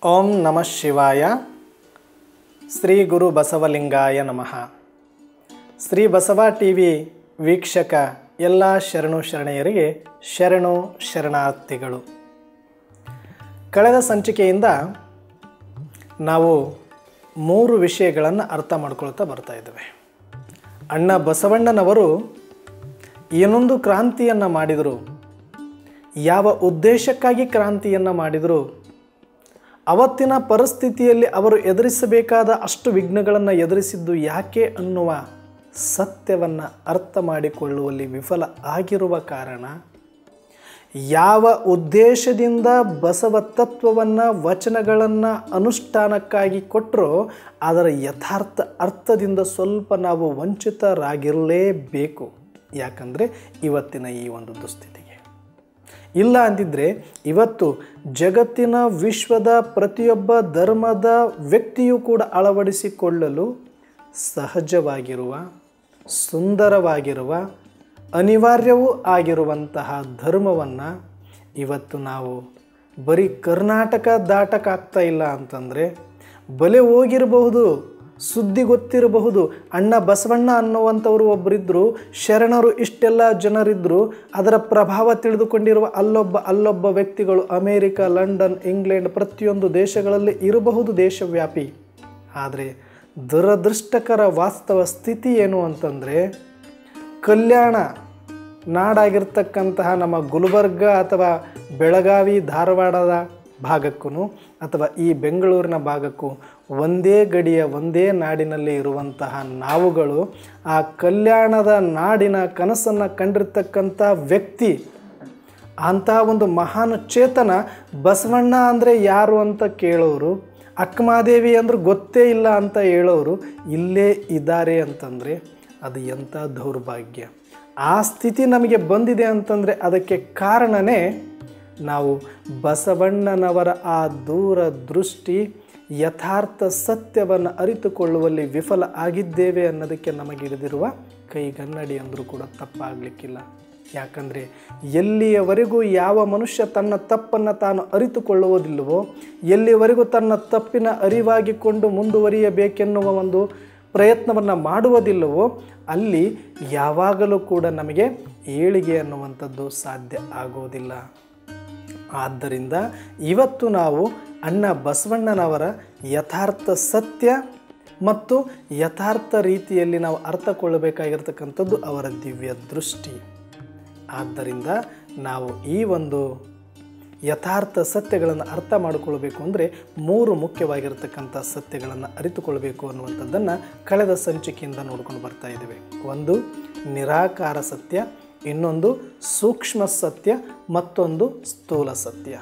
ಓಂ ನಮಃ ಶಿವಾಯ ಶ್ರೀ ಗುರು ಬಸವಲಿಂಗಾಯ ನಮಃ ಶ್ರೀ ಬಸವ ಟಿ ವಿ ವೀಕ್ಷಕ ಎಲ್ಲ ಶರಣು ಶರಣೆಯರಿಗೆ ಶರಣು ಶರಣಾರ್ಥಿಗಳು ಕಳೆದ ಸಂಚಿಕೆಯಿಂದ ನಾವು ಮೂರು ವಿಷಯಗಳನ್ನು ಅರ್ಥ ಮಾಡ್ಕೊಳ್ತಾ ಬರ್ತಾ ಇದ್ದೇವೆ ಅಣ್ಣ ಬಸವಣ್ಣನವರು ಏನೊಂದು ಕ್ರಾಂತಿಯನ್ನು ಮಾಡಿದರು ಯಾವ ಉದ್ದೇಶಕ್ಕಾಗಿ ಕ್ರಾಂತಿಯನ್ನು ಮಾಡಿದರು ಅವತ್ತಿನ ಪರಿಸ್ಥಿತಿಯಲ್ಲಿ ಅವರು ಎದುರಿಸಬೇಕಾದ ಅಷ್ಟು ವಿಘ್ನಗಳನ್ನು ಎದುರಿಸಿದ್ದು ಯಾಕೆ ಅನ್ನುವ ಸತ್ಯವನ್ನು ಅರ್ಥ ಮಾಡಿಕೊಳ್ಳುವಲ್ಲಿ ವಿಫಲ ಆಗಿರುವ ಕಾರಣ ಯಾವ ಉದ್ದೇಶದಿಂದ ಬಸವ ತತ್ವವನ್ನು ವಚನಗಳನ್ನು ಅನುಷ್ಠಾನಕ್ಕಾಗಿ ಕೊಟ್ಟರೋ ಅದರ ಯಥಾರ್ಥ ಅರ್ಥದಿಂದ ಸ್ವಲ್ಪ ನಾವು ವಂಚಿತರಾಗಿರಲೇಬೇಕು ಯಾಕಂದರೆ ಇವತ್ತಿನ ಈ ಒಂದು ದುಸ್ಥಿತಿಗೆ ಇಲ್ಲ ಅಂದಿದ್ರೆ ಇವತ್ತು ಜಗತ್ತಿನ ವಿಶ್ವದ ಪ್ರತಿಯೊಬ್ಬ ಧರ್ಮದ ವ್ಯಕ್ತಿಯೂ ಕೂಡ ಅಳವಡಿಸಿಕೊಳ್ಳಲು ಸಹಜವಾಗಿರುವ ಸುಂದರವಾಗಿರುವ ಅನಿವಾರ್ಯವೂ ಆಗಿರುವಂತಹ ಧರ್ಮವನ್ನು ಇವತ್ತು ನಾವು ಬರೀ ಕರ್ನಾಟಕ ದಾಟಕ್ಕಾಗ್ತಾ ಇಲ್ಲ ಅಂತಂದರೆ ಬಲೆ ಹೋಗಿರಬಹುದು ಸುದ್ದಿ ಗೊತ್ತಿರಬಹುದು ಅಣ್ಣ ಬಸವಣ್ಣ ಅನ್ನುವಂಥವರು ಒಬ್ಬರಿದ್ದರು ಶರಣರು ಇಷ್ಟೆಲ್ಲ ಜನರಿದ್ದರು ಅದರ ಪ್ರಭಾವ ತಿಳಿದುಕೊಂಡಿರುವ ಅಲ್ಲೊಬ್ಬ ಅಲ್ಲೊಬ್ಬ ವ್ಯಕ್ತಿಗಳು ಅಮೇರಿಕ ಲಂಡನ್ ಇಂಗ್ಲೆಂಡ್ ಪ್ರತಿಯೊಂದು ದೇಶಗಳಲ್ಲಿ ಇರಬಹುದು ದೇಶವ್ಯಾಪಿ ಆದರೆ ದುರದೃಷ್ಟಕರ ವಾಸ್ತವ ಸ್ಥಿತಿ ಏನು ಅಂತಂದರೆ ಕಲ್ಯಾಣ ನಾಡಾಗಿರ್ತಕ್ಕಂತಹ ನಮ್ಮ ಗುಲ್ಬರ್ಗ ಅಥವಾ ಬೆಳಗಾವಿ ಧಾರವಾಡದ ಭಾಗಕ್ಕೂ ಅಥವಾ ಈ ಬೆಂಗಳೂರಿನ ಭಾಗಕ್ಕೂ ಒಂದೇ ಗಡಿಯ ಒಂದೇ ನಾಡಿನಲ್ಲಿ ಇರುವಂತಹ ನಾವುಗಳು ಆ ಕಲ್ಯಾಣದ ನಾಡಿನ ಕನಸನ್ನು ಕಂಡಿರ್ತಕ್ಕಂಥ ವ್ಯಕ್ತಿ ಅಂಥ ಒಂದು ಮಹಾನ್ ಚೇತನ ಬಸವಣ್ಣ ಅಂದರೆ ಯಾರು ಅಂತ ಕೇಳೋರು ಅಕ್ಕಮಾದೇವಿ ಅಂದ್ರೆ ಗೊತ್ತೇ ಇಲ್ಲ ಅಂತ ಹೇಳೋರು ಇಲ್ಲೇ ಇದ್ದಾರೆ ಅಂತಂದರೆ ಅದು ಎಂಥ ದೌರ್ಭಾಗ್ಯ ಆ ಸ್ಥಿತಿ ನಮಗೆ ಬಂದಿದೆ ಅಂತಂದರೆ ಅದಕ್ಕೆ ಕಾರಣನೇ ನಾವು ಬಸವಣ್ಣನವರ ಆ ದೂರ ದೃಷ್ಟಿ ಯಥಾರ್ಥ ಸತ್ಯವನ್ನು ಅರಿತುಕೊಳ್ಳುವಲ್ಲಿ ವಿಫಲ ಆಗಿದ್ದೇವೆ ಅನ್ನೋದಕ್ಕೆ ನಮಗಿಡಿದಿರುವ ಕೈಗನ್ನಡಿ ಅಂದರೂ ಕೂಡ ತಪ್ಪಾಗಲಿಕ್ಕಿಲ್ಲ ಯಾಕಂದರೆ ಎಲ್ಲಿಯವರೆಗೂ ಯಾವ ಮನುಷ್ಯ ತನ್ನ ತಪ್ಪನ್ನು ತಾನು ಅರಿತುಕೊಳ್ಳುವುದಿಲ್ಲವೋ ಎಲ್ಲಿವರೆಗೂ ತನ್ನ ತಪ್ಪಿನ ಅರಿವಾಗಿಕೊಂಡು ಮುಂದುವರಿಯಬೇಕೆನ್ನುವ ಒಂದು ಪ್ರಯತ್ನವನ್ನು ಮಾಡುವುದಿಲ್ಲವೋ ಅಲ್ಲಿ ಯಾವಾಗಲೂ ಕೂಡ ನಮಗೆ ಏಳಿಗೆ ಅನ್ನುವಂಥದ್ದು ಸಾಧ್ಯ ಆಗೋದಿಲ್ಲ ಆದ್ದರಿಂದ ಇವತ್ತು ನಾವು ಅಣ್ಣ ಬಸವಣ್ಣನವರ ಯಥಾರ್ಥ ಸತ್ಯ ಮತ್ತು ಯಥಾರ್ಥ ರೀತಿಯಲ್ಲಿ ನಾವು ಅರ್ಥಕೊಳ್ಳಬೇಕಾಗಿರ್ತಕ್ಕಂಥದ್ದು ಅವರ ದಿವ್ಯ ದೃಷ್ಟಿ ಆದ್ದರಿಂದ ನಾವು ಈ ಒಂದು ಯಥಾರ್ಥ ಸತ್ಯಗಳನ್ನು ಅರ್ಥ ಮಾಡಿಕೊಳ್ಬೇಕು ಅಂದರೆ ಮೂರು ಮುಖ್ಯವಾಗಿರ್ತಕ್ಕಂಥ ಸತ್ಯಗಳನ್ನು ಅರಿತುಕೊಳ್ಬೇಕು ಅನ್ನುವಂಥದ್ದನ್ನು ಕಳೆದ ಸಂಚಿಕೆಯಿಂದ ನೋಡ್ಕೊಂಡು ಬರ್ತಾ ಇದ್ದೇವೆ ಒಂದು ನಿರಾಕಾರ ಸತ್ಯ ಇನ್ನೊಂದು ಸೂಕ್ಷ್ಮ ಸತ್ಯ ಮತ್ತೊಂದು ಸ್ಥೂಲ ಸತ್ಯ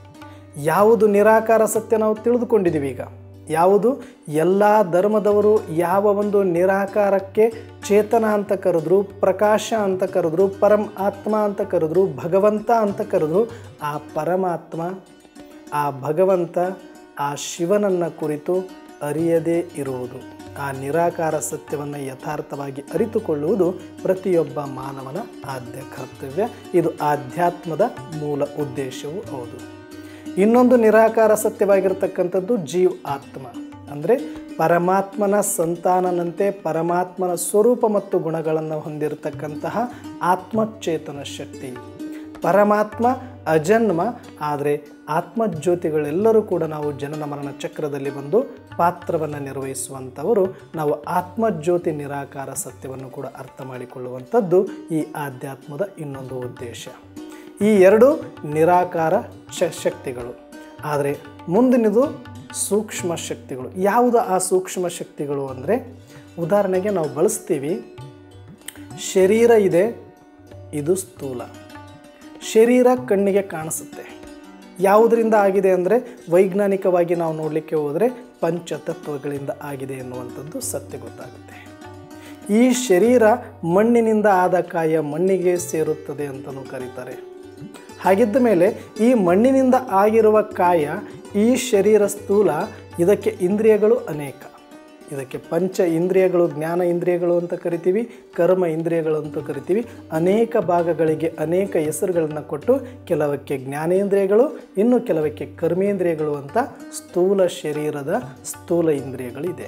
ಯಾವುದು ನಿರಾಕಾರ ಸತ್ಯ ನಾವು ತಿಳಿದುಕೊಂಡಿದ್ದೀವಿ ಈಗ ಯಾವುದು ಎಲ್ಲ ಧರ್ಮದವರು ಯಾವ ಒಂದು ನಿರಾಕಾರಕ್ಕೆ ಚೇತನ ಅಂತ ಕರೆದ್ರು ಪ್ರಕಾಶ ಅಂತ ಕರೆದ್ರು ಪರಂ ಆತ್ಮ ಅಂತ ಕರೆದ್ರು ಭಗವಂತ ಅಂತ ಕರೆದ್ರು ಆ ಪರಮಾತ್ಮ ಆ ಭಗವಂತ ಆ ಶಿವನನ್ನು ಕುರಿತು ಅರಿಯದೇ ಇರುವುದು ಆ ನಿರಾಕಾರ ಸತ್ಯವನ್ನು ಯಥಾರ್ಥವಾಗಿ ಅರಿತುಕೊಳ್ಳುವುದು ಪ್ರತಿಯೊಬ್ಬ ಮಾನವನ ಆದ್ಯ ಕರ್ತವ್ಯ ಇದು ಆಧ್ಯಾತ್ಮದ ಮೂಲ ಉದ್ದೇಶವೂ ಹೌದು ಇನ್ನೊಂದು ನಿರಾಕಾರ ಸತ್ಯವಾಗಿರ್ತಕ್ಕಂಥದ್ದು ಜೀವ್ ಆತ್ಮ ಅಂದರೆ ಪರಮಾತ್ಮನ ಸಂತಾನನಂತೆ ಪರಮಾತ್ಮನ ಸ್ವರೂಪ ಮತ್ತು ಗುಣಗಳನ್ನು ಹೊಂದಿರತಕ್ಕಂತಹ ಆತ್ಮಚೇತನ ಶಕ್ತಿ ಪರಮಾತ್ಮ ಅಜನ್ಮ ಆದರೆ ಆತ್ಮಜ್ಯೋತಿಗಳೆಲ್ಲರೂ ಕೂಡ ನಾವು ಜನನ ಮರಣ ಚಕ್ರದಲ್ಲಿ ಬಂದು ಪಾತ್ರವನ್ನು ನಿರ್ವಹಿಸುವಂಥವರು ನಾವು ಆತ್ಮಜ್ಯೋತಿ ನಿರಾಕಾರ ಸತ್ಯವನ್ನು ಕೂಡ ಅರ್ಥ ಮಾಡಿಕೊಳ್ಳುವಂಥದ್ದು ಈ ಆಧ್ಯಾತ್ಮದ ಇನ್ನೊಂದು ಉದ್ದೇಶ ಈ ಎರಡು ನಿರಾಕಾರ ಶ ಶಕ್ತಿಗಳು ಆದರೆ ಮುಂದಿನದು ಸೂಕ್ಷ್ಮ ಶಕ್ತಿಗಳು ಯಾವುದು ಆ ಸೂಕ್ಷ್ಮ ಶಕ್ತಿಗಳು ಅಂದರೆ ಉದಾಹರಣೆಗೆ ನಾವು ಬಳಸ್ತೀವಿ ಶರೀರ ಇದೆ ಇದು ಸ್ಥೂಲ ಶರೀರ ಕಣ್ಣಿಗೆ ಕಾಣಿಸುತ್ತೆ ಯಾವುದರಿಂದ ಆಗಿದೆ ಅಂದರೆ ವೈಜ್ಞಾನಿಕವಾಗಿ ನಾವು ನೋಡಲಿಕ್ಕೆ ಹೋದರೆ ಪಂಚತತ್ವಗಳಿಂದ ಆಗಿದೆ ಎನ್ನುವಂಥದ್ದು ಸತ್ಯ ಗೊತ್ತಾಗುತ್ತೆ ಈ ಶರೀರ ಮಣ್ಣಿನಿಂದ ಆದ ಕಾಯ ಮಣ್ಣಿಗೆ ಸೇರುತ್ತದೆ ಅಂತಲೂ ಕರೀತಾರೆ ಹಾಗಿದ್ದ ಮೇಲೆ ಈ ಮಣ್ಣಿನಿಂದ ಆಗಿರುವ ಕಾಯ ಈ ಶರೀರ ಸ್ಥೂಲ ಇದಕ್ಕೆ ಇಂದ್ರಿಯಗಳು ಅನೇಕ ಇದಕ್ಕೆ ಪಂಚ ಇಂದ್ರಿಯಗಳು ಜ್ಞಾನ ಇಂದ್ರಿಯಗಳು ಅಂತ ಕರಿತೀವಿ ಕರ್ಮ ಇಂದ್ರಿಯಗಳು ಅಂತ ಕರಿತೀವಿ ಅನೇಕ ಭಾಗಗಳಿಗೆ ಅನೇಕ ಹೆಸರುಗಳನ್ನು ಕೊಟ್ಟು ಕೆಲವಕ್ಕೆ ಜ್ಞಾನೇಂದ್ರಿಯಗಳು ಇನ್ನು ಕೆಲವಕ್ಕೆ ಕರ್ಮೇಂದ್ರಿಯಗಳು ಅಂತ ಸ್ಥೂಲ ಶರೀರದ ಸ್ಥೂಲ ಇಂದ್ರಿಯಗಳಿದೆ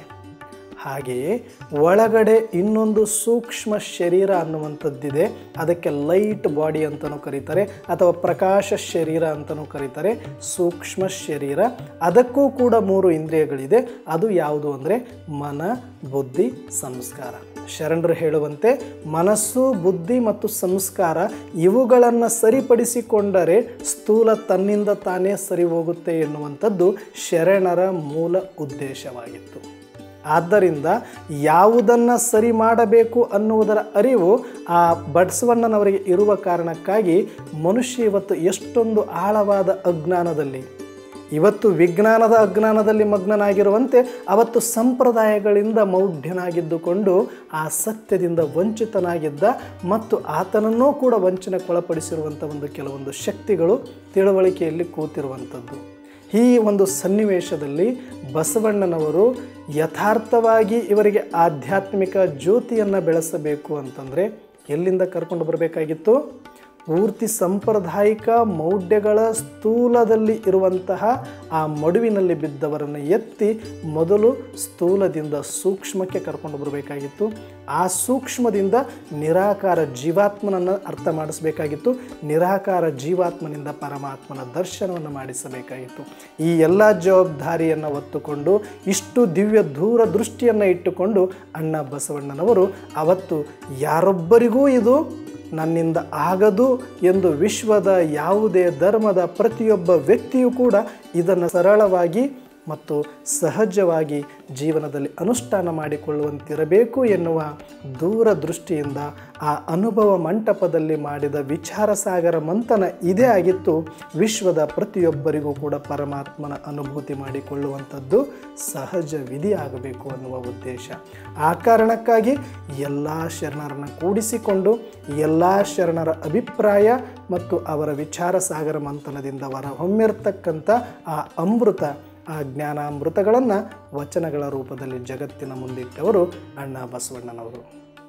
ಹಾಗೆಯೇ ಒಳಗಡೆ ಇನ್ನೊಂದು ಸೂಕ್ಷ್ಮ ಶರೀರ ಅನ್ನುವಂಥದ್ದಿದೆ ಅದಕ್ಕೆ ಲೈಟ್ ಬಾಡಿ ಅಂತಲೂ ಕರೀತಾರೆ ಅಥವಾ ಪ್ರಕಾಶ ಶರೀರ ಅಂತಲೂ ಕರೀತಾರೆ ಸೂಕ್ಷ್ಮ ಶರೀರ ಅದಕ್ಕೂ ಕೂಡ ಮೂರು ಇಂದ್ರಿಯಗಳಿದೆ ಅದು ಯಾವುದು ಅಂದರೆ ಮನ ಬುದ್ಧಿ ಸಂಸ್ಕಾರ ಶರಣರು ಹೇಳುವಂತೆ ಮನಸ್ಸು ಬುದ್ಧಿ ಮತ್ತು ಸಂಸ್ಕಾರ ಇವುಗಳನ್ನು ಸರಿಪಡಿಸಿಕೊಂಡರೆ ಸ್ಥೂಲ ತನ್ನಿಂದ ತಾನೇ ಸರಿ ಹೋಗುತ್ತೆ ಎನ್ನುವಂಥದ್ದು ಶರಣರ ಮೂಲ ಉದ್ದೇಶವಾಗಿತ್ತು ಆದ್ದರಿಂದ ಯಾವುದನ್ನು ಸರಿ ಮಾಡಬೇಕು ಅನ್ನುವುದರ ಅರಿವು ಆ ಬಸವಣ್ಣನವರಿಗೆ ಇರುವ ಕಾರಣಕ್ಕಾಗಿ ಮನುಷ್ಯ ಇವತ್ತು ಎಷ್ಟೊಂದು ಆಳವಾದ ಅಜ್ಞಾನದಲ್ಲಿ ಇವತ್ತು ವಿಜ್ಞಾನದ ಅಜ್ಞಾನದಲ್ಲಿ ಮಗ್ನನಾಗಿರುವಂತೆ ಅವತ್ತು ಸಂಪ್ರದಾಯಗಳಿಂದ ಮೌಢ್ಯನಾಗಿದ್ದುಕೊಂಡು ಆ ಸತ್ಯದಿಂದ ವಂಚಿತನಾಗಿದ್ದ ಮತ್ತು ಆತನನ್ನೂ ಕೂಡ ವಂಚನೆಗೊಳಪಡಿಸಿರುವಂಥ ಒಂದು ಕೆಲವೊಂದು ಶಕ್ತಿಗಳು ತಿಳುವಳಿಕೆಯಲ್ಲಿ ಕೂತಿರುವಂಥದ್ದು ಈ ಒಂದು ಸನ್ನಿವೇಶದಲ್ಲಿ ಬಸವಣ್ಣನವರು ಯಥಾರ್ಥವಾಗಿ ಇವರಿಗೆ ಆಧ್ಯಾತ್ಮಿಕ ಜ್ಯೋತಿಯನ್ನು ಬೆಳೆಸಬೇಕು ಅಂತಂದರೆ ಎಲ್ಲಿಂದ ಕರ್ಕೊಂಡು ಬರಬೇಕಾಗಿತ್ತು ಪೂರ್ತಿ ಸಾಂಪ್ರದಾಯಿಕ ಮೌಢ್ಯಗಳ ಸ್ಥೂಲದಲ್ಲಿ ಇರುವಂತಹ ಆ ಮಡುವಿನಲ್ಲಿ ಬಿದ್ದವರನ್ನು ಎತ್ತಿ ಮೊದಲು ಸ್ಥೂಲದಿಂದ ಸೂಕ್ಷ್ಮಕ್ಕೆ ಕರ್ಕೊಂಡು ಬರಬೇಕಾಗಿತ್ತು ಆ ಸೂಕ್ಷ್ಮದಿಂದ ನಿರಾಕಾರ ಜೀವಾತ್ಮನನ್ನು ಅರ್ಥ ಮಾಡಿಸಬೇಕಾಗಿತ್ತು ನಿರಾಕಾರ ಜೀವಾತ್ಮನಿಂದ ಪರಮಾತ್ಮನ ದರ್ಶನವನ್ನು ಮಾಡಿಸಬೇಕಾಗಿತ್ತು ಈ ಎಲ್ಲ ಜವಾಬ್ದಾರಿಯನ್ನು ಹೊತ್ತುಕೊಂಡು ಇಷ್ಟು ದಿವ್ಯ ದೂರ ದೃಷ್ಟಿಯನ್ನು ಇಟ್ಟುಕೊಂಡು ಅಣ್ಣ ಬಸವಣ್ಣನವರು ಅವತ್ತು ಯಾರೊಬ್ಬರಿಗೂ ಇದು ನನ್ನಿಂದ ಆಗದು ಎಂದು ವಿಶ್ವದ ಯಾವುದೇ ಧರ್ಮದ ಪ್ರತಿಯೊಬ್ಬ ವ್ಯಕ್ತಿಯೂ ಕೂಡ ಇದನ್ನು ಸರಳವಾಗಿ ಮತ್ತು ಸಹಜವಾಗಿ ಜೀವನದಲ್ಲಿ ಅನುಷ್ಠಾನ ಮಾಡಿಕೊಳ್ಳುವಂತಿರಬೇಕು ಎನ್ನುವ ದೂರದೃಷ್ಟಿಯಿಂದ ಆ ಅನುಭವ ಮಂಟಪದಲ್ಲಿ ಮಾಡಿದ ವಿಚಾರ ಸಾಗರ ಮಂಥನ ಇದೇ ಆಗಿತ್ತು ವಿಶ್ವದ ಪ್ರತಿಯೊಬ್ಬರಿಗೂ ಕೂಡ ಪರಮಾತ್ಮನ ಅನುಭೂತಿ ಮಾಡಿಕೊಳ್ಳುವಂಥದ್ದು ಸಹಜ ವಿಧಿ ಆಗಬೇಕು ಅನ್ನುವ ಉದ್ದೇಶ ಆ ಕಾರಣಕ್ಕಾಗಿ ಎಲ್ಲ ಶರಣರನ್ನು ಕೂಡಿಸಿಕೊಂಡು ಎಲ್ಲ ಶರಣರ ಅಭಿಪ್ರಾಯ ಮತ್ತು ಅವರ ವಿಚಾರ ಸಾಗರ ಮಂಥನದಿಂದ ಹೊರ ಹೊಮ್ಮಿರ್ತಕ್ಕಂಥ ಆ ಅಮೃತ ಆ ಜ್ಞಾನಾಮೃತಗಳನ್ನು ವಚನಗಳ ರೂಪದಲ್ಲಿ ಜಗತ್ತಿನ ಮುಂದಿಟ್ಟವರು ಅಣ್ಣ ಬಸವಣ್ಣನವರು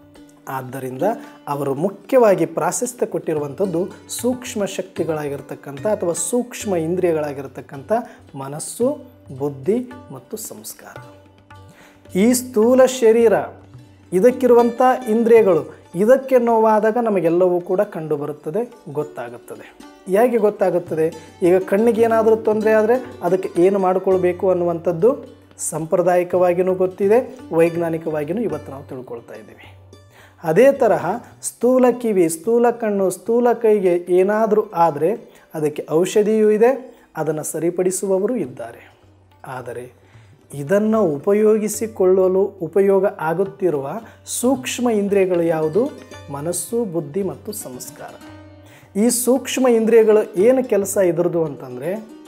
ಆದ್ದರಿಂದ ಅವರು ಮುಖ್ಯವಾಗಿ ಪ್ರಾಶಸ್ತ್ಯ ಕೊಟ್ಟಿರುವಂಥದ್ದು ಸೂಕ್ಷ್ಮ ಶಕ್ತಿಗಳಾಗಿರ್ತಕ್ಕಂಥ ಅಥವಾ ಸೂಕ್ಷ್ಮ ಇಂದ್ರಿಯಗಳಾಗಿರ್ತಕ್ಕಂಥ ಮನಸ್ಸು ಬುದ್ಧಿ ಮತ್ತು ಸಂಸ್ಕಾರ ಈ ಸ್ಥೂಲ ಶರೀರ ಇದಕ್ಕಿರುವಂಥ ಇಂದ್ರಿಯಗಳು ಇದಕ್ಕೆ ನೋವಾದಾಗ ನಮಗೆಲ್ಲವೂ ಕೂಡ ಕಂಡು ಬರುತ್ತದೆ ಗೊತ್ತಾಗುತ್ತದೆ ಹೇಗೆ ಗೊತ್ತಾಗುತ್ತದೆ ಈಗ ಕಣ್ಣಿಗೆ ಏನಾದರೂ ತೊಂದರೆ ಆದರೆ ಅದಕ್ಕೆ ಏನು ಮಾಡಿಕೊಳ್ಬೇಕು ಅನ್ನುವಂಥದ್ದು ಸಾಂಪ್ರದಾಯಿಕವಾಗಿಯೂ ಗೊತ್ತಿದೆ ವೈಜ್ಞಾನಿಕವಾಗಿಯೂ ಇವತ್ತು ನಾವು ತಿಳ್ಕೊಳ್ತಾ ಇದ್ದೀವಿ ಅದೇ ತರಹ ಸ್ಥೂಲ ಕಿವಿ ಸ್ಥೂಲ ಕಣ್ಣು ಸ್ಥೂಲ ಕೈಗೆ ಏನಾದರೂ ಆದರೆ ಅದಕ್ಕೆ ಔಷಧಿಯೂ ಇದೆ ಅದನ್ನು ಸರಿಪಡಿಸುವವರು ಇದ್ದಾರೆ ಆದರೆ ಇದನ್ನು ಉಪಯೋಗಿಸಿಕೊಳ್ಳಲು ಉಪಯೋಗ ಆಗುತ್ತಿರುವ ಸೂಕ್ಷ್ಮ ಇಂದ್ರಿಯಗಳು ಯಾವುದು ಮನಸ್ಸು ಬುದ್ಧಿ ಮತ್ತು ಸಂಸ್ಕಾರ ಈ ಸೂಕ್ಷ್ಮ ಇಂದ್ರಿಯಗಳು ಏನು ಕೆಲಸ ಇದ್ರದ್ದು ಅಂತಂದರೆ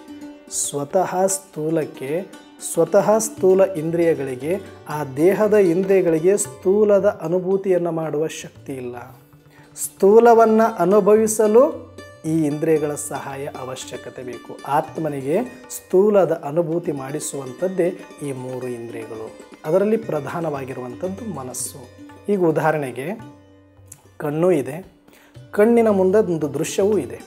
ಸ್ವತಃ ಸ್ಥೂಲಕ್ಕೆ ಸ್ವತಃ ಸ್ಥೂಲ ಇಂದ್ರಿಯಗಳಿಗೆ ಆ ದೇಹದ ಇಂದ್ರಿಯಗಳಿಗೆ ಸ್ಥೂಲದ ಅನುಭೂತಿಯನ್ನು ಮಾಡುವ ಶಕ್ತಿ ಇಲ್ಲ ಸ್ಥೂಲವನ್ನು ಅನುಭವಿಸಲು ಈ ಇಂದ್ರಿಯಗಳ ಸಹಾಯ ಅವಶ್ಯಕತೆ ಬೇಕು ಆತ್ಮನಿಗೆ ಸ್ಥೂಲದ ಅನುಭೂತಿ ಮಾಡಿಸುವಂಥದ್ದೇ ಈ ಮೂರು ಇಂದ್ರಿಯಗಳು ಅದರಲ್ಲಿ ಪ್ರಧಾನವಾಗಿರುವಂಥದ್ದು ಮನಸ್ಸು ಈಗ ಉದಾಹರಣೆಗೆ ಕಣ್ಣು ಇದೆ ಕಣ್ಣಿನ ಮುಂದೆ ಒಂದು ದೃಶ್ಯವೂ ಇದೆ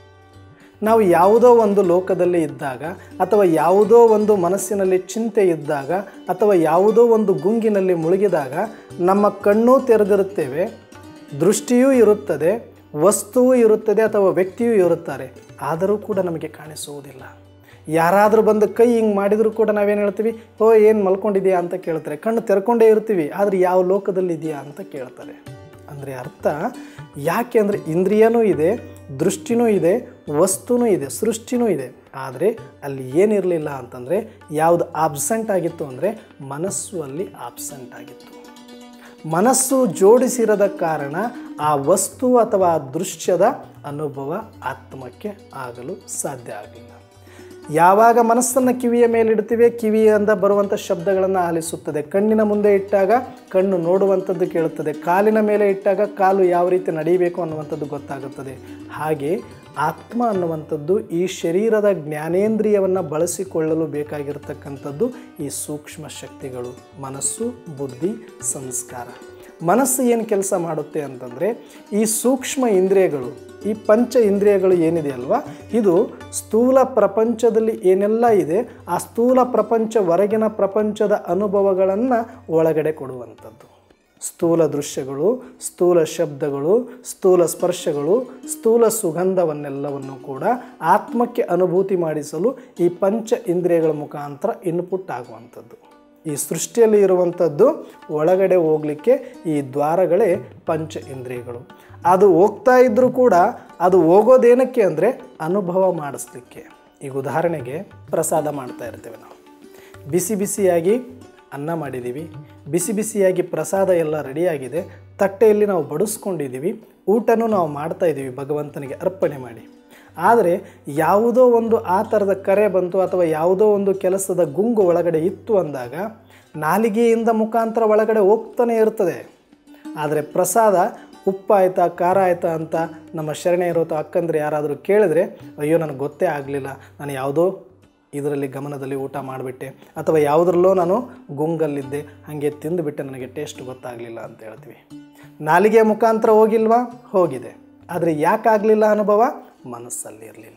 ನಾವು ಯಾವುದೋ ಒಂದು ಲೋಕದಲ್ಲಿ ಇದ್ದಾಗ ಅಥವಾ ಯಾವುದೋ ಒಂದು ಮನಸ್ಸಿನಲ್ಲಿ ಚಿಂತೆ ಇದ್ದಾಗ ಅಥವಾ ಯಾವುದೋ ಒಂದು ಗುಂಗಿನಲ್ಲಿ ಮುಳುಗಿದಾಗ ನಮ್ಮ ಕಣ್ಣು ತೆರೆದಿರುತ್ತೇವೆ ದೃಷ್ಟಿಯೂ ಇರುತ್ತದೆ ವಸ್ತುವು ಇರುತ್ತದೆ ಅಥವಾ ವ್ಯಕ್ತಿಯೂ ಇರುತ್ತಾರೆ ಆದರೂ ಕೂಡ ನಮಗೆ ಕಾಣಿಸುವುದಿಲ್ಲ ಯಾರಾದರೂ ಬಂದು ಕೈ ಹಿಂಗೆ ಮಾಡಿದರೂ ಕೂಡ ನಾವೇನು ಹೇಳ್ತೀವಿ ಓ ಏನು ಮಲ್ಕೊಂಡಿದೆಯಾ ಅಂತ ಕೇಳ್ತಾರೆ ಕಣ್ಣು ತೆರ್ಕೊಂಡೇ ಇರ್ತೀವಿ ಆದರೆ ಯಾವ ಲೋಕದಲ್ಲಿದೆಯಾ ಅಂತ ಕೇಳ್ತಾರೆ ಅಂದರೆ ಅರ್ಥ ಯಾಕೆ ಅಂದರೆ ಇಂದ್ರಿಯನೂ ಇದೆ ದೃಷ್ಟಿನೂ ಇದೆ ವಸ್ತುನೂ ಇದೆ ಸೃಷ್ಟಿನೂ ಇದೆ ಆದರೆ ಅಲ್ಲಿ ಏನಿರಲಿಲ್ಲ ಅಂತಂದರೆ ಯಾವುದು ಆಬ್ಸೆಂಟ್ ಆಗಿತ್ತು ಅಂದರೆ ಮನಸ್ಸು ಅಲ್ಲಿ ಆಬ್ಸೆಂಟ್ ಆಗಿತ್ತು ಮನಸ್ಸು ಜೋಡಿಸಿರದ ಕಾರಣ ಆ ವಸ್ತು ಅಥವಾ ಆ ದೃಶ್ಯದ ಅನುಭವ ಆತ್ಮಕ್ಕೆ ಆಗಲು ಸಾಧ್ಯ ಆಗಲಿಲ್ಲ ಯಾವಾಗ ಮನಸ್ಸನ್ನು ಕಿವಿಯ ಮೇಲಿಡ್ತೀವಿ ಕಿವಿಯಿಂದ ಬರುವಂಥ ಶಬ್ದಗಳನ್ನು ಆಲಿಸುತ್ತದೆ ಕಣ್ಣಿನ ಮುಂದೆ ಇಟ್ಟಾಗ ಕಣ್ಣು ನೋಡುವಂಥದ್ದು ಕೇಳುತ್ತದೆ ಕಾಲಿನ ಮೇಲೆ ಇಟ್ಟಾಗ ಕಾಲು ಯಾವ ರೀತಿ ನಡೀಬೇಕು ಅನ್ನುವಂಥದ್ದು ಗೊತ್ತಾಗುತ್ತದೆ ಹಾಗೆ ಆತ್ಮ ಅನ್ನುವಂಥದ್ದು ಈ ಶರೀರದ ಜ್ಞಾನೇಂದ್ರಿಯವನ್ನು ಬಳಸಿಕೊಳ್ಳಲು ಬೇಕಾಗಿರ್ತಕ್ಕಂಥದ್ದು ಈ ಸೂಕ್ಷ್ಮ ಶಕ್ತಿಗಳು ಮನಸ್ಸು ಬುದ್ಧಿ ಸಂಸ್ಕಾರ ಮನಸ್ಸು ಏನು ಕೆಲಸ ಮಾಡುತ್ತೆ ಅಂತಂದರೆ ಈ ಸೂಕ್ಷ್ಮ ಇಂದ್ರಿಯಗಳು ಈ ಪಂಚ ಇಂದ್ರಿಯಗಳು ಏನಿದೆ ಅಲ್ವಾ ಇದು ಸ್ಥೂಲ ಪ್ರಪಂಚದಲ್ಲಿ ಏನೆಲ್ಲ ಇದೆ ಆ ಸ್ಥೂಲ ಪ್ರಪಂಚ ಹೊರಗಿನ ಪ್ರಪಂಚದ ಅನುಭವಗಳನ್ನು ಒಳಗಡೆ ಕೊಡುವಂಥದ್ದು ಸ್ಥೂಲ ದೃಶ್ಯಗಳು ಸ್ಥೂಲ ಶಬ್ದಗಳು ಸ್ಥೂಲ ಸ್ಪರ್ಶಗಳು ಸ್ಥೂಲ ಸುಗಂಧವನ್ನೆಲ್ಲವನ್ನು ಕೂಡ ಆತ್ಮಕ್ಕೆ ಅನುಭೂತಿ ಮಾಡಿಸಲು ಈ ಪಂಚ ಇಂದ್ರಿಯಗಳ ಮುಖಾಂತರ ಇನ್ಪುಟ್ ಆಗುವಂಥದ್ದು ಈ ಸೃಷ್ಟಿಯಲ್ಲಿ ಇರುವಂಥದ್ದು ಒಳಗಡೆ ಹೋಗಲಿಕ್ಕೆ ಈ ದ್ವಾರಗಳೇ ಪಂಚ ಇಂದ್ರಿಯಗಳು ಅದು ಹೋಗ್ತಾ ಇದ್ದರೂ ಕೂಡ ಅದು ಹೋಗೋದೇನಕ್ಕೆ ಅಂದರೆ ಅನುಭವ ಮಾಡಿಸ್ಲಿಕ್ಕೆ ಈಗ ಉದಾಹರಣೆಗೆ ಪ್ರಸಾದ ಮಾಡ್ತಾ ಇರ್ತೇವೆ ನಾವು ಬಿಸಿ ಬಿಸಿಯಾಗಿ ಅನ್ನ ಮಾಡಿದ್ದೀವಿ ಬಿಸಿ ಬಿಸಿಯಾಗಿ ಪ್ರಸಾದ ಎಲ್ಲ ರೆಡಿಯಾಗಿದೆ ತಟ್ಟೆಯಲ್ಲಿ ನಾವು ಬಡಿಸ್ಕೊಂಡಿದ್ದೀವಿ ಊಟನೂ ನಾವು ಮಾಡ್ತಾ ಇದ್ದೀವಿ ಭಗವಂತನಿಗೆ ಅರ್ಪಣೆ ಮಾಡಿ ಆದರೆ ಯಾವುದೋ ಒಂದು ಆ ಥರದ ಕರೆ ಬಂತು ಅಥವಾ ಯಾವುದೋ ಒಂದು ಕೆಲಸದ ಗುಂಗು ಒಳಗಡೆ ಇತ್ತು ಅಂದಾಗ ನಾಲಿಗೆಯಿಂದ ಮುಖಾಂತರ ಒಳಗಡೆ ಹೋಗ್ತಾನೆ ಇರ್ತದೆ ಆದರೆ ಪ್ರಸಾದ ಉಪ್ಪಾಯ್ತಾ ಖಾರ ಆಯ್ತಾ ಅಂತ ನಮ್ಮ ಶರಣೆಯರು ಅಥವಾ ಅಕ್ಕಂದ್ರೆ ಯಾರಾದರೂ ಕೇಳಿದ್ರೆ ಅಯ್ಯೋ ನನಗೆ ಗೊತ್ತೇ ಆಗಲಿಲ್ಲ ನಾನು ಯಾವುದೋ ಇದರಲ್ಲಿ ಗಮನದಲ್ಲಿ ಊಟ ಮಾಡಿಬಿಟ್ಟೆ ಅಥವಾ ಯಾವುದ್ರಲ್ಲೋ ನಾನು ಗುಂಗಲ್ಲಿದ್ದೆ ಹಾಗೆ ತಿಂದುಬಿಟ್ಟೆ ನನಗೆ ಟೇಸ್ಟ್ ಗೊತ್ತಾಗಲಿಲ್ಲ ಅಂತ ಹೇಳ್ತೀವಿ ನಾಲಿಗೆ ಮುಖಾಂತರ ಹೋಗಿಲ್ವಾ ಹೋಗಿದೆ ಆದರೆ ಯಾಕಾಗಲಿಲ್ಲ ಅನುಭವ ಮನಸ್ಸಲ್ಲಿ ಇರಲಿಲ್ಲ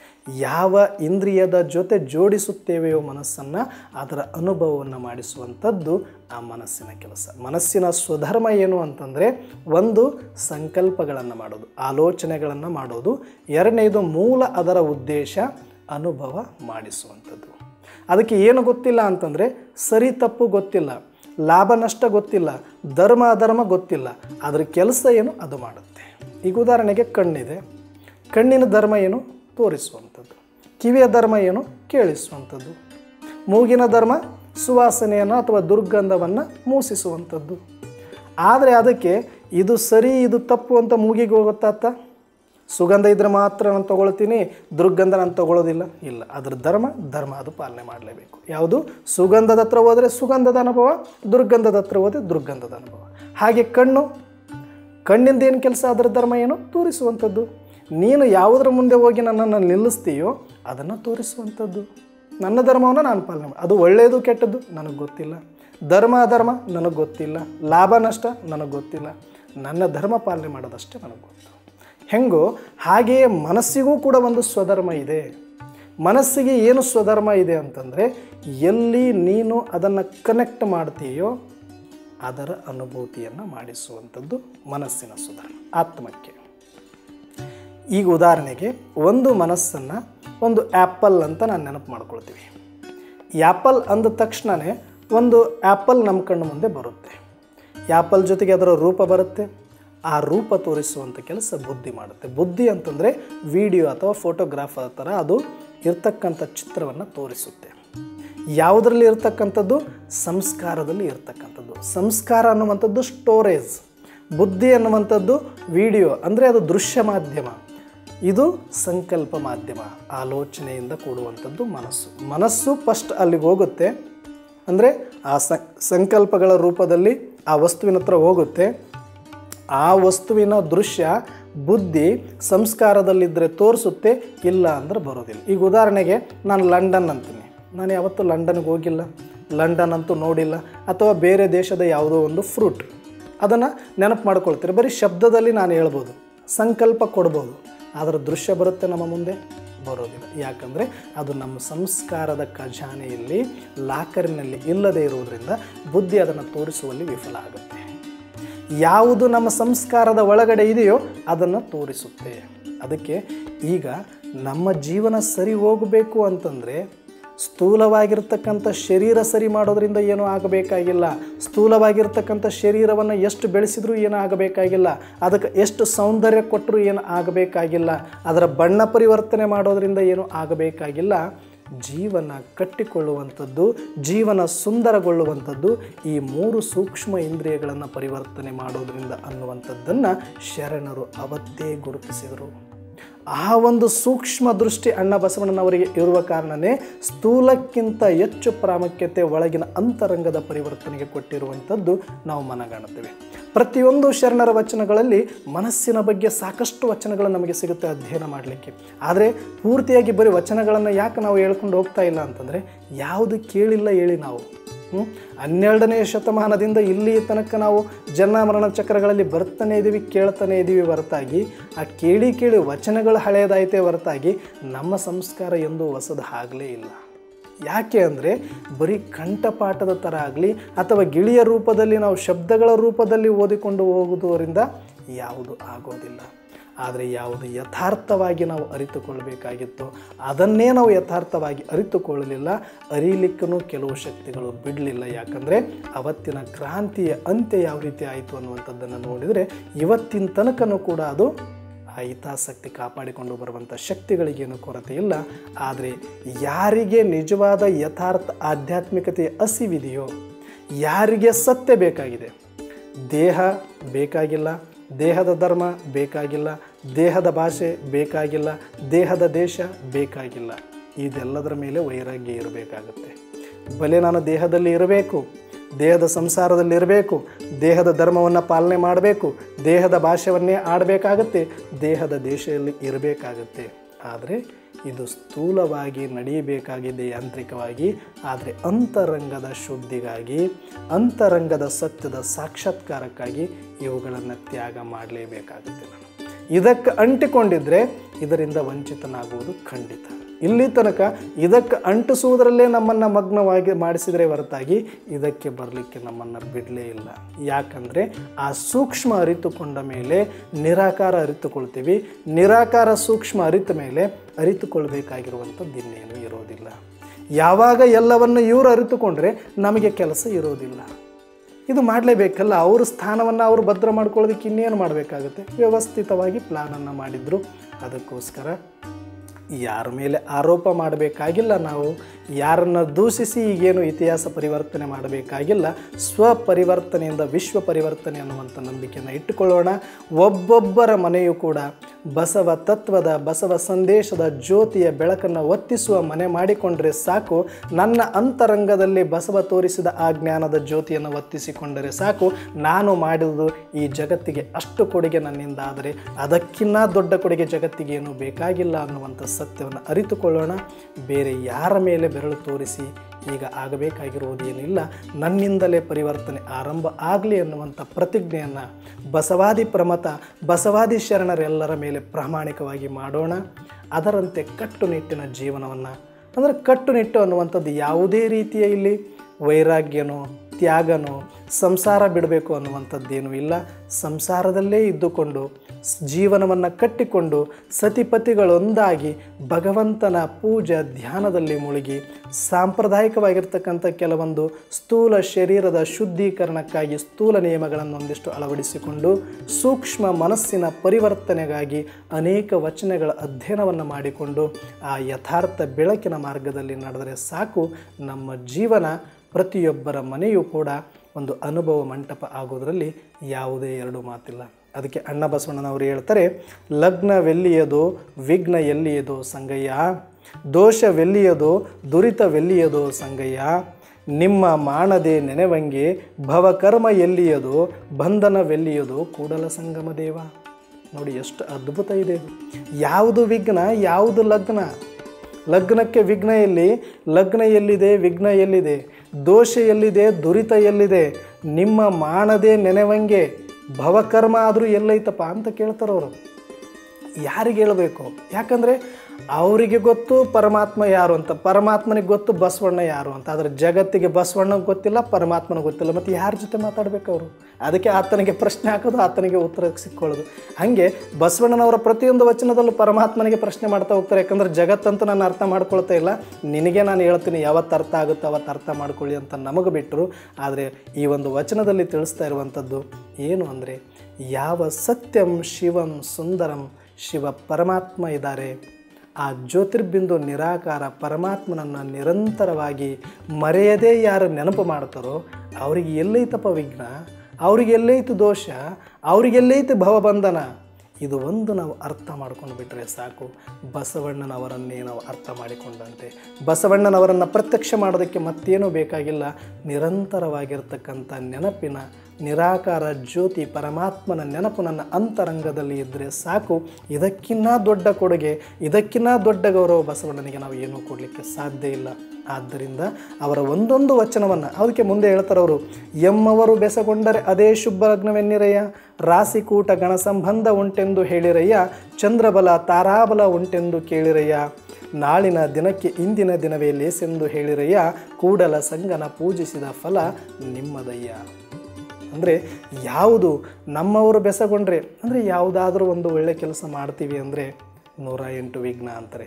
ಯಾವ ಇಂದ್ರಿಯದ ಜೊತೆ ಜೋಡಿಸುತ್ತೇವೆಯೋ ಮನಸ್ಸನ್ನು ಅದರ ಅನುಭವವನ್ನು ಮಾಡಿಸುವಂಥದ್ದು ಆ ಮನಸ್ಸಿನ ಕೆಲಸ ಮನಸ್ಸಿನ ಸ್ವಧರ್ಮ ಏನು ಅಂತಂದರೆ ಒಂದು ಸಂಕಲ್ಪಗಳನ್ನು ಮಾಡೋದು ಆಲೋಚನೆಗಳನ್ನು ಮಾಡೋದು ಎರಡನೇದು ಮೂಲ ಅದರ ಉದ್ದೇಶ ಅನುಭವ ಮಾಡಿಸುವಂಥದ್ದು ಅದಕ್ಕೆ ಏನು ಗೊತ್ತಿಲ್ಲ ಅಂತಂದರೆ ಸರಿ ತಪ್ಪು ಗೊತ್ತಿಲ್ಲ ಲಾಭ ನಷ್ಟ ಗೊತ್ತಿಲ್ಲ ಧರ್ಮ ಅಧರ್ಮ ಗೊತ್ತಿಲ್ಲ ಅದರ ಕೆಲಸ ಏನು ಅದು ಮಾಡುತ್ತೆ ಈಗ ಉದಾಹರಣೆಗೆ ಕಣ್ಣಿದೆ ಕಣ್ಣಿನ ಧರ್ಮ ಏನು ತೋರಿಸುವಂಥದ್ದು ಕಿವಿಯ ಧರ್ಮ ಏನು ಕೇಳಿಸುವಂಥದ್ದು ಮೂಗಿನ ಧರ್ಮ ಸುವಾಸನೆಯನ್ನು ಅಥವಾ ದುರ್ಗಂಧವನ್ನು ಮೂಸಿಸುವಂಥದ್ದು ಆದರೆ ಅದಕ್ಕೆ ಇದು ಸರಿ ಇದು ತಪ್ಪು ಅಂತ ಮೂಗಿಗೆ ಹೋಗುತ್ತಾತ ಸುಗಂಧ ಇದ್ರೆ ಮಾತ್ರ ನಾನು ತಗೊಳ್ತೀನಿ ದುರ್ಗಂಧ ನಾನು ತಗೊಳ್ಳೋದಿಲ್ಲ ಇಲ್ಲ ಅದ್ರ ಧರ್ಮ ಧರ್ಮ ಅದು ಪಾಲನೆ ಮಾಡಲೇಬೇಕು ಯಾವುದು ಸುಗಂಧದ ಹತ್ರ ಹೋದರೆ ಸುಗಂಧದ ಅನುಭವ ದುರ್ಗಂಧದ ಹತ್ರ ಹೋದರೆ ದುರ್ಗಂಧದ ಅನುಭವ ಹಾಗೆ ಕಣ್ಣು ಕಣ್ಣಿಂದ ಏನು ಕೆಲಸ ಅದರ ಧರ್ಮ ಏನು ತೋರಿಸುವಂಥದ್ದು ನೀನು ಯಾವುದರ ಮುಂದೆ ಹೋಗಿ ನನ್ನನ್ನು ನಿಲ್ಲಿಸ್ತೀಯೋ ಅದನ್ನು ತೋರಿಸುವಂಥದ್ದು ನನ್ನ ಧರ್ಮವನ್ನು ನಾನು ಪಾಲನೆ ಮಾಡಿ ಅದು ಒಳ್ಳೆಯದು ಕೆಟ್ಟದ್ದು ನನಗೆ ಗೊತ್ತಿಲ್ಲ ಧರ್ಮ ಅಧರ್ಮ ನನಗೆ ಗೊತ್ತಿಲ್ಲ ಲಾಭ ನಷ್ಟ ನನಗೆ ಗೊತ್ತಿಲ್ಲ ನನ್ನ ಧರ್ಮ ಪಾಲನೆ ಮಾಡೋದಷ್ಟೇ ನನಗೆ ಗೊತ್ತು ಹೆಂಗೋ ಹಾಗೆಯೇ ಮನಸ್ಸಿಗೂ ಕೂಡ ಒಂದು ಸ್ವಧರ್ಮ ಇದೆ ಮನಸ್ಸಿಗೆ ಏನು ಸ್ವಧರ್ಮ ಇದೆ ಅಂತಂದರೆ ಎಲ್ಲಿ ನೀನು ಅದನ್ನು ಕನೆಕ್ಟ್ ಮಾಡ್ತೀಯೋ ಅದರ ಅನುಭೂತಿಯನ್ನು ಮಾಡಿಸುವಂಥದ್ದು ಮನಸ್ಸಿನ ಸುಧಾರಣೆ ಆತ್ಮಕ್ಕೆ ಈಗ ಉದಾಹರಣೆಗೆ ಒಂದು ಮನಸ್ಸನ್ನು ಒಂದು ಆ್ಯಪಲ್ ಅಂತ ನಾನು ನೆನಪು ಮಾಡ್ಕೊಳ್ತೀವಿ ಆ್ಯಪಲ್ ಅಂದ ತಕ್ಷಣವೇ ಒಂದು ಆ್ಯಪಲ್ ನಮ್ಮ ಕಣ್ಣು ಮುಂದೆ ಬರುತ್ತೆ ಆ್ಯಪಲ್ ಜೊತೆಗೆ ಅದರ ರೂಪ ಬರುತ್ತೆ ಆ ರೂಪ ತೋರಿಸುವಂಥ ಕೆಲಸ ಬುದ್ಧಿ ಮಾಡುತ್ತೆ ಬುದ್ಧಿ ಅಂತಂದರೆ ವಿಡಿಯೋ ಅಥವಾ ಫೋಟೋಗ್ರಾಫರ್ ಥರ ಅದು ಇರ್ತಕ್ಕಂಥ ಚಿತ್ರವನ್ನು ತೋರಿಸುತ್ತೆ ಯಾವುದರಲ್ಲಿ ಇರ್ತಕ್ಕಂಥದ್ದು ಸಂಸ್ಕಾರದಲ್ಲಿ ಇರ್ತಕ್ಕಂಥದ್ದು ಸಂಸ್ಕಾರ ಅನ್ನುವಂಥದ್ದು ಸ್ಟೋರೇಜ್ ಬುದ್ಧಿ ಅನ್ನುವಂಥದ್ದು ವಿಡಿಯೋ ಅಂದರೆ ಅದು ದೃಶ್ಯ ಮಾಧ್ಯಮ ಇದು ಸಂಕಲ್ಪ ಮಾಧ್ಯಮ ಆಲೋಚನೆಯಿಂದ ಕೂಡುವಂಥದ್ದು ಮನಸ್ಸು ಮನಸ್ಸು ಫಸ್ಟ್ ಅಲ್ಲಿಗೆ ಹೋಗುತ್ತೆ ಅಂದರೆ ಆ ಸ ಸಂಕಲ್ಪಗಳ ರೂಪದಲ್ಲಿ ಆ ವಸ್ತುವಿನ ಹತ್ರ ಹೋಗುತ್ತೆ ಆ ವಸ್ತುವಿನ ದೃಶ್ಯ ಬುದ್ಧಿ ಸಂಸ್ಕಾರದಲ್ಲಿದ್ದರೆ ತೋರಿಸುತ್ತೆ ಇಲ್ಲ ಅಂದ್ರೆ ಬರೋದಿಲ್ಲ ಈಗ ಉದಾಹರಣೆಗೆ ನಾನು ಲಂಡನ್ ಅಂತೀನಿ ನಾನು ಯಾವತ್ತೂ ಲಂಡನ್ಗೆ ಹೋಗಿಲ್ಲ ಲಂಡನ್ ಅಂತೂ ನೋಡಿಲ್ಲ ಅಥವಾ ಬೇರೆ ದೇಶದ ಯಾವುದೋ ಒಂದು ಫ್ರೂಟ್ ಅದನ್ನು ನೆನಪು ಮಾಡ್ಕೊಳ್ತೀರಿ ಬರೀ ಶಬ್ದದಲ್ಲಿ ನಾನು ಹೇಳ್ಬೋದು ಸಂಕಲ್ಪ ಕೊಡ್ಬೋದು ಅದರ ದೃಶ್ಯ ಬರುತ್ತೆ ನಮ್ಮ ಮುಂದೆ ಬರೋದಿಲ್ಲ ಯಾಕಂದರೆ ಅದು ನಮ್ಮ ಸಂಸ್ಕಾರದ ಖಜಾನೆಯಲ್ಲಿ ಲಾಕರಿನಲ್ಲಿ ಇಲ್ಲದೇ ಇರುವುದರಿಂದ ಬುದ್ಧಿ ಅದನ್ನು ತೋರಿಸುವಲ್ಲಿ ವಿಫಲ ಆಗುತ್ತೆ ಯಾವುದು ನಮ್ಮ ಸಂಸ್ಕಾರದ ಒಳಗಡೆ ಇದೆಯೋ ಅದನ್ನು ತೋರಿಸುತ್ತೆ ಅದಕ್ಕೆ ಈಗ ನಮ್ಮ ಜೀವನ ಸರಿ ಹೋಗಬೇಕು ಅಂತಂದರೆ ಸ್ಥೂಲವಾಗಿರ್ತಕ್ಕಂಥ ಶರೀರ ಸರಿ ಮಾಡೋದ್ರಿಂದ ಏನೂ ಆಗಬೇಕಾಗಿಲ್ಲ ಸ್ಥೂಲವಾಗಿರ್ತಕ್ಕಂಥ ಶರೀರವನ್ನು ಎಷ್ಟು ಬೆಳೆಸಿದ್ರೂ ಏನೂ ಆಗಬೇಕಾಗಿಲ್ಲ ಅದಕ್ಕೆ ಎಷ್ಟು ಸೌಂದರ್ಯ ಕೊಟ್ಟರೂ ಏನು ಆಗಬೇಕಾಗಿಲ್ಲ ಅದರ ಬಣ್ಣ ಪರಿವರ್ತನೆ ಮಾಡೋದ್ರಿಂದ ಏನೂ ಆಗಬೇಕಾಗಿಲ್ಲ ಜೀವನ ಕಟ್ಟಿಕೊಳ್ಳುವಂಥದ್ದು ಜೀವನ ಸುಂದರಗೊಳ್ಳುವಂಥದ್ದು ಈ ಮೂರು ಸೂಕ್ಷ್ಮ ಇಂದ್ರಿಯಗಳನ್ನು ಪರಿವರ್ತನೆ ಮಾಡೋದ್ರಿಂದ ಅನ್ನುವಂಥದ್ದನ್ನು ಶರಣರು ಅವತ್ತೇ ಗುರುತಿಸಿದರು ಆ ಒಂದು ಸೂಕ್ಷ್ಮ ದೃಷ್ಟಿ ಅಣ್ಣ ಬಸವಣ್ಣನವರಿಗೆ ಇರುವ ಕಾರಣನೇ ಸ್ಥೂಲಕ್ಕಿಂತ ಹೆಚ್ಚು ಪ್ರಾಮುಖ್ಯತೆ ಒಳಗಿನ ಅಂತರಂಗದ ಪರಿವರ್ತನೆಗೆ ಕೊಟ್ಟಿರುವಂಥದ್ದು ನಾವು ಮನಗಾಣುತ್ತೇವೆ ಪ್ರತಿಯೊಂದು ಶರಣರ ವಚನಗಳಲ್ಲಿ ಮನಸ್ಸಿನ ಬಗ್ಗೆ ಸಾಕಷ್ಟು ವಚನಗಳು ನಮಗೆ ಸಿಗುತ್ತೆ ಅಧ್ಯಯನ ಮಾಡಲಿಕ್ಕೆ ಆದರೆ ಪೂರ್ತಿಯಾಗಿ ಬರೀ ವಚನಗಳನ್ನು ಯಾಕೆ ನಾವು ಹೇಳ್ಕೊಂಡು ಹೋಗ್ತಾ ಇಲ್ಲ ಅಂತಂದರೆ ಯಾವುದು ಕೇಳಿಲ್ಲ ಹೇಳಿ ನಾವು ಹ್ಮ್? ಹನ್ನೆರಡನೇ ಶತಮಾನದಿಂದ ಇಲ್ಲಿ ತನಕ ನಾವು ಜನ್ಮ ಮರಣ ಚಕ್ರಗಳಲ್ಲಿ ಬರ್ತಾನೆ ಇದ್ದೀವಿ ಕೇಳ್ತಾನೆ ಇದ್ದೀವಿ ಹೊರತಾಗಿ ಆ ಕೇಳಿ ಕೇಳಿ ವಚನಗಳು ಹಳೆಯದಾಯಿತೇ ಹೊರತಾಗಿ ನಮ್ಮ ಸಂಸ್ಕಾರ ಎಂದೂ ಹೊಸದು ಆಗಲೇ ಇಲ್ಲ ಯಾಕೆ ಅಂದರೆ ಬರೀ ಕಂಠಪಾಠದ ಥರ ಆಗಲಿ ಅಥವಾ ಗಿಳಿಯ ರೂಪದಲ್ಲಿ ನಾವು ಶಬ್ದಗಳ ರೂಪದಲ್ಲಿ ಓದಿಕೊಂಡು ಹೋಗುವುದರಿಂದ ಯಾವುದು ಆಗೋದಿಲ್ಲ ಆದರೆ ಯಾವುದು ಯಥಾರ್ಥವಾಗಿ ನಾವು ಅರಿತುಕೊಳ್ಳಬೇಕಾಗಿತ್ತು ಅದನ್ನೇ ನಾವು ಯಥಾರ್ಥವಾಗಿ ಅರಿತುಕೊಳ್ಳಲಿಲ್ಲ ಅರಿಲಿಕ್ಕೂ ಕೆಲವು ಶಕ್ತಿಗಳು ಬಿಡಲಿಲ್ಲ ಯಾಕಂದರೆ ಅವತ್ತಿನ ಕ್ರಾಂತಿಯ ಅಂತ್ಯ ಯಾವ ರೀತಿ ಆಯಿತು ಅನ್ನುವಂಥದ್ದನ್ನು ನೋಡಿದರೆ ಇವತ್ತಿನ ತನಕನೂ ಕೂಡ ಅದು ಆ ಹಿತಾಸಕ್ತಿ ಕಾಪಾಡಿಕೊಂಡು ಬರುವಂಥ ಶಕ್ತಿಗಳಿಗೇನು ಕೊರತೆ ಇಲ್ಲ ಆದರೆ ಯಾರಿಗೆ ನಿಜವಾದ ಯಥಾರ್ಥ ಆಧ್ಯಾತ್ಮಿಕತೆಯ ಹಸಿವಿದೆಯೋ ಯಾರಿಗೆ ಸತ್ಯ ಬೇಕಾಗಿದೆ ದೇಹ ಬೇಕಾಗಿಲ್ಲ ದೇಹದ ಧರ್ಮ ಬೇಕಾಗಿಲ್ಲ ದೇಹದ ಭಾಷೆ ಬೇಕಾಗಿಲ್ಲ ದೇಹದ ದೇಶ ಬೇಕಾಗಿಲ್ಲ ಇದೆಲ್ಲದರ ಮೇಲೆ ವೈರಾಗ್ಯ ಇರಬೇಕಾಗುತ್ತೆ ಬಲೆ ನಾನು ದೇಹದಲ್ಲಿ ಇರಬೇಕು ದೇಹದ ಸಂಸಾರದಲ್ಲಿ ಇರಬೇಕು ದೇಹದ ಧರ್ಮವನ್ನು ಪಾಲನೆ ಮಾಡಬೇಕು ದೇಹದ ಭಾಷೆಯನ್ನೇ ಆಡಬೇಕಾಗತ್ತೆ ದೇಹದ ದೇಶದಲ್ಲಿ ಇರಬೇಕಾಗತ್ತೆ ಆದರೆ ಇದು ಸ್ಥೂಲವಾಗಿ ನಡೆಯಬೇಕಾಗಿದೆ ಯಾಂತ್ರಿಕವಾಗಿ ಆದರೆ ಅಂತರಂಗದ ಶುದ್ಧಿಗಾಗಿ ಅಂತರಂಗದ ಸತ್ಯದ ಸಾಕ್ಷಾತ್ಕಾರಕ್ಕಾಗಿ ಇವುಗಳನ್ನು ತ್ಯಾಗ ಮಾಡಲೇಬೇಕಾಗುತ್ತೆ ನಾನು ಇದಕ್ಕೆ ಅಂಟಿಕೊಂಡಿದ್ರೆ ಇದರಿಂದ ವಂಚಿತನಾಗುವುದು ಖಂಡಿತ ಇಲ್ಲಿ ತನಕ ಇದಕ್ಕೆ ಅಂಟಿಸುವುದರಲ್ಲೇ ನಮ್ಮನ್ನು ಮಗ್ನವಾಗಿ ಮಾಡಿಸಿದರೆ ಹೊರತಾಗಿ ಇದಕ್ಕೆ ಬರಲಿಕ್ಕೆ ನಮ್ಮನ್ನು ಬಿಡಲೇ ಇಲ್ಲ ಯಾಕಂದರೆ ಆ ಸೂಕ್ಷ್ಮ ಅರಿತುಕೊಂಡ ಮೇಲೆ ನಿರಾಕಾರ ಅರಿತುಕೊಳ್ತೀವಿ ನಿರಾಕಾರ ಸೂಕ್ಷ್ಮ ಅರಿತ ಮೇಲೆ ಅರಿತುಕೊಳ್ಬೇಕಾಗಿರುವಂಥದ್ದು ಇನ್ನೇನು ಇರೋದಿಲ್ಲ ಯಾವಾಗ ಎಲ್ಲವನ್ನು ಇವರು ಅರಿತುಕೊಂಡ್ರೆ ನಮಗೆ ಕೆಲಸ ಇರೋದಿಲ್ಲ ಇದು ಮಾಡಲೇಬೇಕಲ್ಲ ಅವ್ರ ಸ್ಥಾನವನ್ನು ಅವರು ಭದ್ರ ಮಾಡ್ಕೊಳ್ಳೋದಕ್ಕೆ ಇನ್ನೇನು ಮಾಡಬೇಕಾಗುತ್ತೆ ವ್ಯವಸ್ಥಿತವಾಗಿ ಪ್ಲಾನನ್ನು ಮಾಡಿದ್ರು ಅದಕ್ಕೋಸ್ಕರ ಯಾರ ಮೇಲೆ ಆರೋಪ ಮಾಡಬೇಕಾಗಿಲ್ಲ ನಾವು ಯಾರನ್ನು ದೂಷಿಸಿ ಈಗೇನು ಇತಿಹಾಸ ಪರಿವರ್ತನೆ ಮಾಡಬೇಕಾಗಿಲ್ಲ ಸ್ವಪರಿವರ್ತನೆಯಿಂದ ವಿಶ್ವ ಪರಿವರ್ತನೆ ಅನ್ನುವಂಥ ನಂಬಿಕೆಯನ್ನು ಇಟ್ಟುಕೊಳ್ಳೋಣ ಒಬ್ಬೊಬ್ಬರ ಮನೆಯೂ ಕೂಡ ಬಸವ ತತ್ವದ ಬಸವ ಸಂದೇಶದ ಜ್ಯೋತಿಯ ಬೆಳಕನ್ನು ಒತ್ತಿಸುವ ಮನೆ ಮಾಡಿಕೊಂಡ್ರೆ ಸಾಕು ನನ್ನ ಅಂತರಂಗದಲ್ಲಿ ಬಸವ ತೋರಿಸಿದ ಆ ಜ್ಞಾನದ ಜ್ಯೋತಿಯನ್ನು ಒತ್ತಿಸಿಕೊಂಡರೆ ಸಾಕು ನಾನು ಮಾಡಿದುದು ಈ ಜಗತ್ತಿಗೆ ಅಷ್ಟು ಕೊಡುಗೆ ನನ್ನಿಂದ ಆದರೆ ಅದಕ್ಕಿಂತ ದೊಡ್ಡ ಕೊಡುಗೆ ಜಗತ್ತಿಗೆ ಏನು ಬೇಕಾಗಿಲ್ಲ ಅನ್ನುವಂಥ ಸತ್ಯವನ್ನು ಅರಿತುಕೊಳ್ಳೋಣ ಬೇರೆ ಯಾರ ಮೇಲೆ ಬೆರಳು ತೋರಿಸಿ ಈಗ ಆಗಬೇಕಾಗಿರುವುದು ಏನಿಲ್ಲ ನನ್ನಿಂದಲೇ ಪರಿವರ್ತನೆ ಆರಂಭ ಆಗಲಿ ಅನ್ನುವಂಥ ಪ್ರತಿಜ್ಞೆಯನ್ನು ಬಸವಾದಿ ಪ್ರಮತ ಬಸವಾದಿ ಶರಣರೆಲ್ಲರ ಮೇಲೆ ಪ್ರಾಮಾಣಿಕವಾಗಿ ಮಾಡೋಣ ಅದರಂತೆ ಕಟ್ಟುನಿಟ್ಟಿನ ಜೀವನವನ್ನು ಅಂದರೆ ಕಟ್ಟುನಿಟ್ಟು ಅನ್ನುವಂಥದ್ದು ಯಾವುದೇ ರೀತಿಯ ಇಲ್ಲಿ ವೈರಾಗ್ಯನೋ ತ್ಯಾಗನೋ ಸಂಸಾರ ಬಿಡಬೇಕು ಅನ್ನುವಂಥದ್ದೇನೂ ಇಲ್ಲ ಸಂಸಾರದಲ್ಲೇ ಇದ್ದುಕೊಂಡು ಜೀವನವನ್ನು ಕಟ್ಟಿಕೊಂಡು ಸತಿಪತಿಗಳೊಂದಾಗಿ ಭಗವಂತನ ಪೂಜಾ ಧ್ಯಾನದಲ್ಲಿ ಮುಳುಗಿ ಸಾಂಪ್ರದಾಯಿಕವಾಗಿರ್ತಕ್ಕಂಥ ಕೆಲವೊಂದು ಸ್ಥೂಲ ಶರೀರದ ಶುದ್ಧೀಕರಣಕ್ಕಾಗಿ ಸ್ಥೂಲ ನಿಯಮಗಳನ್ನು ಒಂದಿಷ್ಟು ಅಳವಡಿಸಿಕೊಂಡು ಸೂಕ್ಷ್ಮ ಮನಸ್ಸಿನ ಪರಿವರ್ತನೆಗಾಗಿ ಅನೇಕ ವಚನಗಳ ಅಧ್ಯಯನವನ್ನು ಮಾಡಿಕೊಂಡು ಆ ಯಥಾರ್ಥ ಬೆಳಕಿನ ಮಾರ್ಗದಲ್ಲಿ ನಡೆದರೆ ಸಾಕು ನಮ್ಮ ಜೀವನ ಪ್ರತಿಯೊಬ್ಬರ ಮನೆಯೂ ಕೂಡ ಒಂದು ಅನುಭವ ಮಂಟಪ ಆಗೋದರಲ್ಲಿ ಯಾವುದೇ ಎರಡು ಮಾತಿಲ್ಲ ಅದಕ್ಕೆ ಅಣ್ಣ ಬಸವಣ್ಣನವರು ಹೇಳ್ತಾರೆ ಲಗ್ನವೆಲ್ಲಿಯದೋ ವಿಘ್ನ ಎಲ್ಲಿಯದೋ ಸಂಗಯ್ಯ ದೋಷವೆಲ್ಲಿಯದೋ ದುರಿತವೆಲ್ಲಿಯದೋ ಸಂಗಯ್ಯ ನಿಮ್ಮ ಮಾಡದೆ ನೆನೆವಂಗೆ ಭವಕರ್ಮ ಎಲ್ಲಿಯದೋ ಬಂಧನವೆಲ್ಲಿಯದೋ ಕೂಡಲ ಸಂಗಮ ದೇವ ನೋಡಿ ಎಷ್ಟು ಅದ್ಭುತ ಇದೆ ಇದು ಯಾವುದು ವಿಘ್ನ ಯಾವುದು ಲಗ್ನ ಲಗ್ನಕ್ಕೆ ವಿಘ್ನ ಎಲ್ಲಿ ಲಗ್ನ ಎಲ್ಲಿದೆ ವಿಘ್ನ ಎಲ್ಲಿದೆ ದೋಷ ಎಲ್ಲಿದೆ ದುರಿತ ಎಲ್ಲಿದೆ ನಿಮ್ಮ ಮಾಡದೆ ನೆನೆವಂಗೆ ಭವಕರ್ಮ ಆದರೂ ಎಲ್ಲೈತಪ್ಪ ಅಂತ ಕೇಳ್ತಾರವರು ಯಾರಿಗೆ ಹೇಳಬೇಕು ಯಾಕಂದರೆ ಅವರಿಗೆ ಗೊತ್ತು ಪರಮಾತ್ಮ ಯಾರು ಅಂತ ಪರಮಾತ್ಮನಿಗೆ ಗೊತ್ತು ಬಸವಣ್ಣ ಯಾರು ಅಂತ ಆದರೆ ಜಗತ್ತಿಗೆ ಬಸವಣ್ಣಗೆ ಗೊತ್ತಿಲ್ಲ ಪರಮಾತ್ಮನಿಗೆ ಗೊತ್ತಿಲ್ಲ ಮತ್ತು ಯಾರ ಜೊತೆ ಮಾತಾಡಬೇಕು ಅವರು ಅದಕ್ಕೆ ಆತನಿಗೆ ಪ್ರಶ್ನೆ ಹಾಕೋದು ಆತನಿಗೆ ಉತ್ತರ ಸಿಕ್ಕೊಳ್ಳೋದು ಹಾಗೆ ಬಸವಣ್ಣನವರ ಪ್ರತಿಯೊಂದು ವಚನದಲ್ಲೂ ಪರಮಾತ್ಮನಿಗೆ ಪ್ರಶ್ನೆ ಮಾಡ್ತಾ ಹೋಗ್ತಾರೆ ಯಾಕಂದ್ರೆ ಜಗತ್ತಂತೂ ನಾನು ಅರ್ಥ ಮಾಡ್ಕೊಳ್ತಾ ಇಲ್ಲ ನಿನಗೆ ನಾನು ಹೇಳ್ತೀನಿ ಯಾವತ್ತು ಅರ್ಥ ಆಗುತ್ತೋ ಅವತ್ತು ಅರ್ಥ ಮಾಡ್ಕೊಳ್ಳಿ ಅಂತ ನಮಗೆ ಬಿಟ್ಟರು ಆದರೆ ಈ ಒಂದು ವಚನದಲ್ಲಿ ತಿಳಿಸ್ತಾ ಇರುವಂಥದ್ದು ಏನು ಅಂದರೆ ಯಾವ ಸತ್ಯಂ ಶಿವಂ ಸುಂದರಂ ಶಿವ ಪರಮಾತ್ಮ ಇದ್ದಾರೆ ಆ ಜ್ಯೋತಿರ್ಬಿಂದು ನಿರಾಕಾರ ಪರಮಾತ್ಮನನ್ನು ನಿರಂತರವಾಗಿ ಮರೆಯದೇ ಯಾರು ನೆನಪು ಮಾಡ್ತಾರೋ ಅವರಿಗೆ ಎಲ್ಲೈತಪ್ಪ ವಿಘ್ನ ಅವ್ರಿಗೆ ಎಲ್ಲೈತು ದೋಷ ಅವ್ರಿಗೆ ಎಲ್ಲೈತು ಭವಬಂಧನ ಇದು ಒಂದು ನಾವು ಅರ್ಥ ಮಾಡ್ಕೊಂಡು ಬಿಟ್ಟರೆ ಸಾಕು ಬಸವಣ್ಣನವರನ್ನೇ ನಾವು ಅರ್ಥ ಮಾಡಿಕೊಂಡಂತೆ ಬಸವಣ್ಣನವರನ್ನು ಪ್ರತ್ಯಕ್ಷ ಮಾಡೋದಕ್ಕೆ ಮತ್ತೇನೂ ಬೇಕಾಗಿಲ್ಲ ನಿರಂತರವಾಗಿರ್ತಕ್ಕಂಥ ನೆನಪಿನ ನಿರಾಕಾರ ಜ್ಯೋತಿ ಪರಮಾತ್ಮನ ನೆನಪು ನನ್ನ ಅಂತರಂಗದಲ್ಲಿ ಇದ್ದರೆ ಸಾಕು ಇದಕ್ಕಿನ್ನ ದೊಡ್ಡ ಕೊಡುಗೆ ಇದಕ್ಕಿನ್ನ ದೊಡ್ಡ ಗೌರವ ಬಸವಣ್ಣನಿಗೆ ನಾವು ಏನೂ ಕೊಡಲಿಕ್ಕೆ ಸಾಧ್ಯ ಇಲ್ಲ ಆದ್ದರಿಂದ ಅವರ ಒಂದೊಂದು ವಚನವನ್ನು ಅದಕ್ಕೆ ಮುಂದೆ ಹೇಳ್ತಾರೆ ಅವರು ಎಮ್ಮವರು ಬೆಸಗೊಂಡರೆ ಅದೇ ಶುಭ ಲಗ್ನವೆನ್ನಿರಯ್ಯ ರಾಸಿಕೂಟ ಗಣ ಸಂಬಂಧ ಉಂಟೆಂದು ಹೇಳಿರಯ್ಯ ಚಂದ್ರಬಲ ತಾರಾಬಲ ಉಂಟೆಂದು ಕೇಳಿರಯ್ಯ ನಾಳಿನ ದಿನಕ್ಕೆ ಇಂದಿನ ದಿನವೇ ಲೇಸೆಂದು ಹೇಳಿರಯ್ಯ ಕೂಡಲ ಸಂಗನ ಪೂಜಿಸಿದ ಫಲ ನಿಮ್ಮದಯ್ಯ ಅಂದರೆ ಯಾವುದು ನಮ್ಮವರು ಬೆಸಗೊಂಡ್ರೆ ಅಂದರೆ ಯಾವುದಾದ್ರೂ ಒಂದು ಒಳ್ಳೆ ಕೆಲಸ ಮಾಡ್ತೀವಿ ಅಂದರೆ ನೂರ ಎಂಟು ವಿಘ್ನ ಅಂತಾರೆ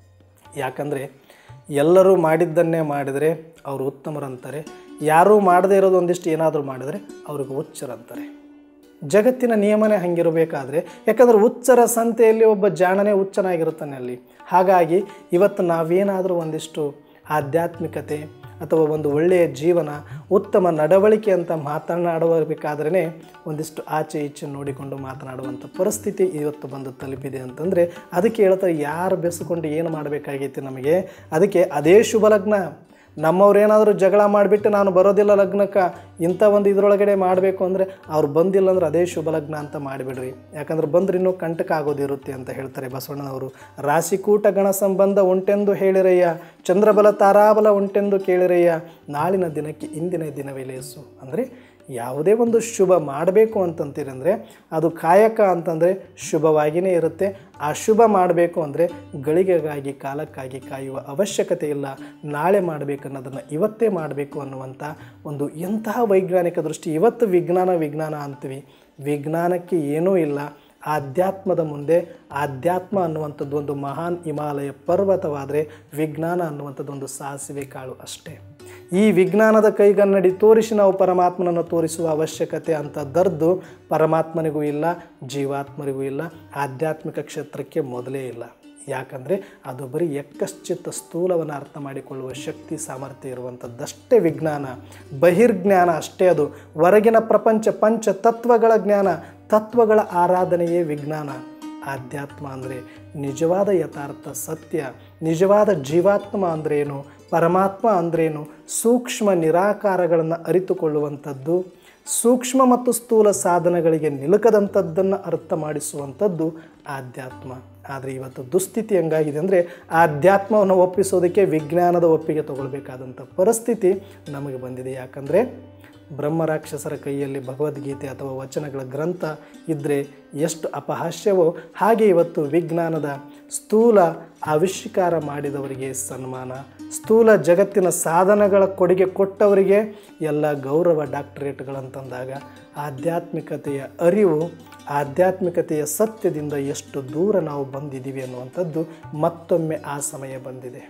ಯಾಕಂದರೆ ಎಲ್ಲರೂ ಮಾಡಿದ್ದನ್ನೇ ಮಾಡಿದರೆ ಅವರು ಉತ್ತಮರಂತಾರೆ ಯಾರೂ ಮಾಡದೇ ಇರೋದು ಒಂದಿಷ್ಟು ಏನಾದರೂ ಮಾಡಿದರೆ ಅವ್ರಿಗೆ ಹುಚ್ಚರಂತಾರೆ ಜಗತ್ತಿನ ನಿಯಮನೇ ಹಂಗಿರಬೇಕಾದ್ರೆ ಯಾಕಂದ್ರೆ ಹುಚ್ಚರ ಸಂತೆಯಲ್ಲಿ ಒಬ್ಬ ಜಾಣನೇ ಹುಚ್ಚನಾಗಿರುತ್ತಾನೆ ಅಲ್ಲಿ ಹಾಗಾಗಿ ಇವತ್ತು ನಾವೇನಾದರೂ ಒಂದಿಷ್ಟು ಆಧ್ಯಾತ್ಮಿಕತೆ ಅಥವಾ ಒಂದು ಒಳ್ಳೆಯ ಜೀವನ ಉತ್ತಮ ನಡವಳಿಕೆ ಅಂತ ಮಾತನಾಡಬೇಕಾದ್ರೇ ಒಂದಿಷ್ಟು ಆಚೆ ಈಚೆ ನೋಡಿಕೊಂಡು ಮಾತನಾಡುವಂಥ ಪರಿಸ್ಥಿತಿ ಇವತ್ತು ಬಂದು ತಲುಪಿದೆ ಅಂತಂದರೆ ಅದಕ್ಕೆ ಹೇಳ್ತಾರೆ ಯಾರು ಬೆಸ್ಕೊಂಡು ಏನು ಮಾಡಬೇಕಾಗೈತಿ ನಮಗೆ ಅದಕ್ಕೆ ಅದೇ ಶುಭ ಲಗ್ನ ನಮ್ಮವ್ರು ಏನಾದರೂ ಜಗಳ ಮಾಡಿಬಿಟ್ಟು ನಾನು ಬರೋದಿಲ್ಲ ಲಗ್ನಕ್ಕೆ ಇಂಥ ಒಂದು ಇದರೊಳಗಡೆ ಮಾಡಬೇಕು ಅಂದರೆ ಅವ್ರು ಬಂದಿಲ್ಲ ಅಂದ್ರೆ ಅದೇ ಶುಭ ಲಗ್ನ ಅಂತ ಮಾಡಿಬಿಡ್ರಿ ಯಾಕಂದ್ರೆ ಬಂದ್ರೆ ಇನ್ನೂ ಕಂಟಕ ಆಗೋದಿರುತ್ತೆ ಅಂತ ಹೇಳ್ತಾರೆ ಬಸವಣ್ಣನವರು ರಾಶಿಕೂಟ ಗಣ ಸಂಬಂಧ ಉಂಟೆಂದು ಹೇಳಿರಯ್ಯ ಚಂದ್ರಬಲ ತಾರಾಬಲ ಉಂಟೆಂದು ಕೇಳಿರಯ್ಯ ನಾಳಿನ ದಿನಕ್ಕೆ ಇಂದಿನ ದಿನವೇ ಲೇಸು ಅಂದರೆ ಯಾವುದೇ ಒಂದು ಶುಭ ಮಾಡಬೇಕು ಅಂತಂತೀರಂದರೆ ಅದು ಕಾಯಕ ಅಂತಂದರೆ ಶುಭವಾಗಿಯೇ ಇರುತ್ತೆ ಆ ಶುಭ ಮಾಡಬೇಕು ಅಂದರೆ ಗಳಿಗೆಗಾಗಿ ಕಾಲಕ್ಕಾಗಿ ಕಾಯುವ ಅವಶ್ಯಕತೆ ಇಲ್ಲ ನಾಳೆ ಮಾಡಬೇಕು ಅನ್ನೋದನ್ನು ಇವತ್ತೇ ಮಾಡಬೇಕು ಅನ್ನುವಂಥ ಒಂದು ಎಂತಹ ವೈಜ್ಞಾನಿಕ ದೃಷ್ಟಿ ಇವತ್ತು ವಿಜ್ಞಾನ ವಿಜ್ಞಾನ ಅಂತೀವಿ ವಿಜ್ಞಾನಕ್ಕೆ ಏನೂ ಇಲ್ಲ ಆಧ್ಯಾತ್ಮದ ಮುಂದೆ ಆಧ್ಯಾತ್ಮ ಅನ್ನುವಂಥದ್ದು ಒಂದು ಮಹಾನ್ ಹಿಮಾಲಯ ಪರ್ವತವಾದರೆ ವಿಜ್ಞಾನ ಅನ್ನುವಂಥದ್ದು ಒಂದು ಸಾಸಿವೆ ಕಾಳು ಅಷ್ಟೇ ಈ ವಿಜ್ಞಾನದ ಕೈಗನ್ನಡಿ ತೋರಿಸಿ ನಾವು ಪರಮಾತ್ಮನನ್ನು ತೋರಿಸುವ ಅವಶ್ಯಕತೆ ಅಂಥದ್ದರ್ದು ಪರಮಾತ್ಮನಿಗೂ ಇಲ್ಲ ಜೀವಾತ್ಮರಿಗೂ ಇಲ್ಲ ಆಧ್ಯಾತ್ಮಿಕ ಕ್ಷೇತ್ರಕ್ಕೆ ಮೊದಲೇ ಇಲ್ಲ ಯಾಕಂದರೆ ಅದು ಬರೀ ಎಕ್ಕಶ್ಚಿತ್ತ ಸ್ಥೂಲವನ್ನು ಅರ್ಥ ಮಾಡಿಕೊಳ್ಳುವ ಶಕ್ತಿ ಸಾಮರ್ಥ್ಯ ಇರುವಂಥದ್ದಷ್ಟೇ ವಿಜ್ಞಾನ ಬಹಿರ್ಜ್ಞಾನ ಅಷ್ಟೇ ಅದು ಹೊರಗಿನ ಪ್ರಪಂಚ ಪಂಚ ತತ್ವಗಳ ಜ್ಞಾನ ತತ್ವಗಳ ಆರಾಧನೆಯೇ ವಿಜ್ಞಾನ ಆಧ್ಯಾತ್ಮ ಅಂದರೆ ನಿಜವಾದ ಯಥಾರ್ಥ ಸತ್ಯ ನಿಜವಾದ ಜೀವಾತ್ಮ ಅಂದ್ರೇನು ಪರಮಾತ್ಮ ಅಂದ್ರೇನು ಸೂಕ್ಷ್ಮ ನಿರಾಕಾರಗಳನ್ನು ಅರಿತುಕೊಳ್ಳುವಂಥದ್ದು ಸೂಕ್ಷ್ಮ ಮತ್ತು ಸ್ಥೂಲ ಸಾಧನಗಳಿಗೆ ನಿಲುಕದಂಥದ್ದನ್ನು ಅರ್ಥ ಮಾಡಿಸುವಂಥದ್ದು ಆಧ್ಯಾತ್ಮ ಆದರೆ ಇವತ್ತು ದುಸ್ಥಿತಿ ಹೆಂಗಾಗಿದೆ ಅಂದರೆ ಆಧ್ಯಾತ್ಮವನ್ನು ಒಪ್ಪಿಸೋದಕ್ಕೆ ವಿಜ್ಞಾನದ ಒಪ್ಪಿಗೆ ತಗೊಳ್ಬೇಕಾದಂಥ ಪರಿಸ್ಥಿತಿ ನಮಗೆ ಬಂದಿದೆ ಯಾಕಂದರೆ ಬ್ರಹ್ಮರಾಕ್ಷಸರ ಕೈಯಲ್ಲಿ ಭಗವದ್ಗೀತೆ ಅಥವಾ ವಚನಗಳ ಗ್ರಂಥ ಇದ್ದರೆ ಎಷ್ಟು ಅಪಹಾಸ್ಯವೋ ಹಾಗೆ ಇವತ್ತು ವಿಜ್ಞಾನದ ಸ್ಥೂಲ ಆವಿಷ್ಕಾರ ಮಾಡಿದವರಿಗೆ ಸನ್ಮಾನ ಸ್ಥೂಲ ಜಗತ್ತಿನ ಸಾಧನಗಳ ಕೊಡುಗೆ ಕೊಟ್ಟವರಿಗೆ ಎಲ್ಲ ಗೌರವ ಡಾಕ್ಟರೇಟ್ಗಳಂತಂದಾಗ ಆಧ್ಯಾತ್ಮಿಕತೆಯ ಅರಿವು ಆಧ್ಯಾತ್ಮಿಕತೆಯ ಸತ್ಯದಿಂದ ಎಷ್ಟು ದೂರ ನಾವು ಬಂದಿದ್ದೀವಿ ಅನ್ನುವಂಥದ್ದು ಮತ್ತೊಮ್ಮೆ ಆ ಸಮಯ ಬಂದಿದೆ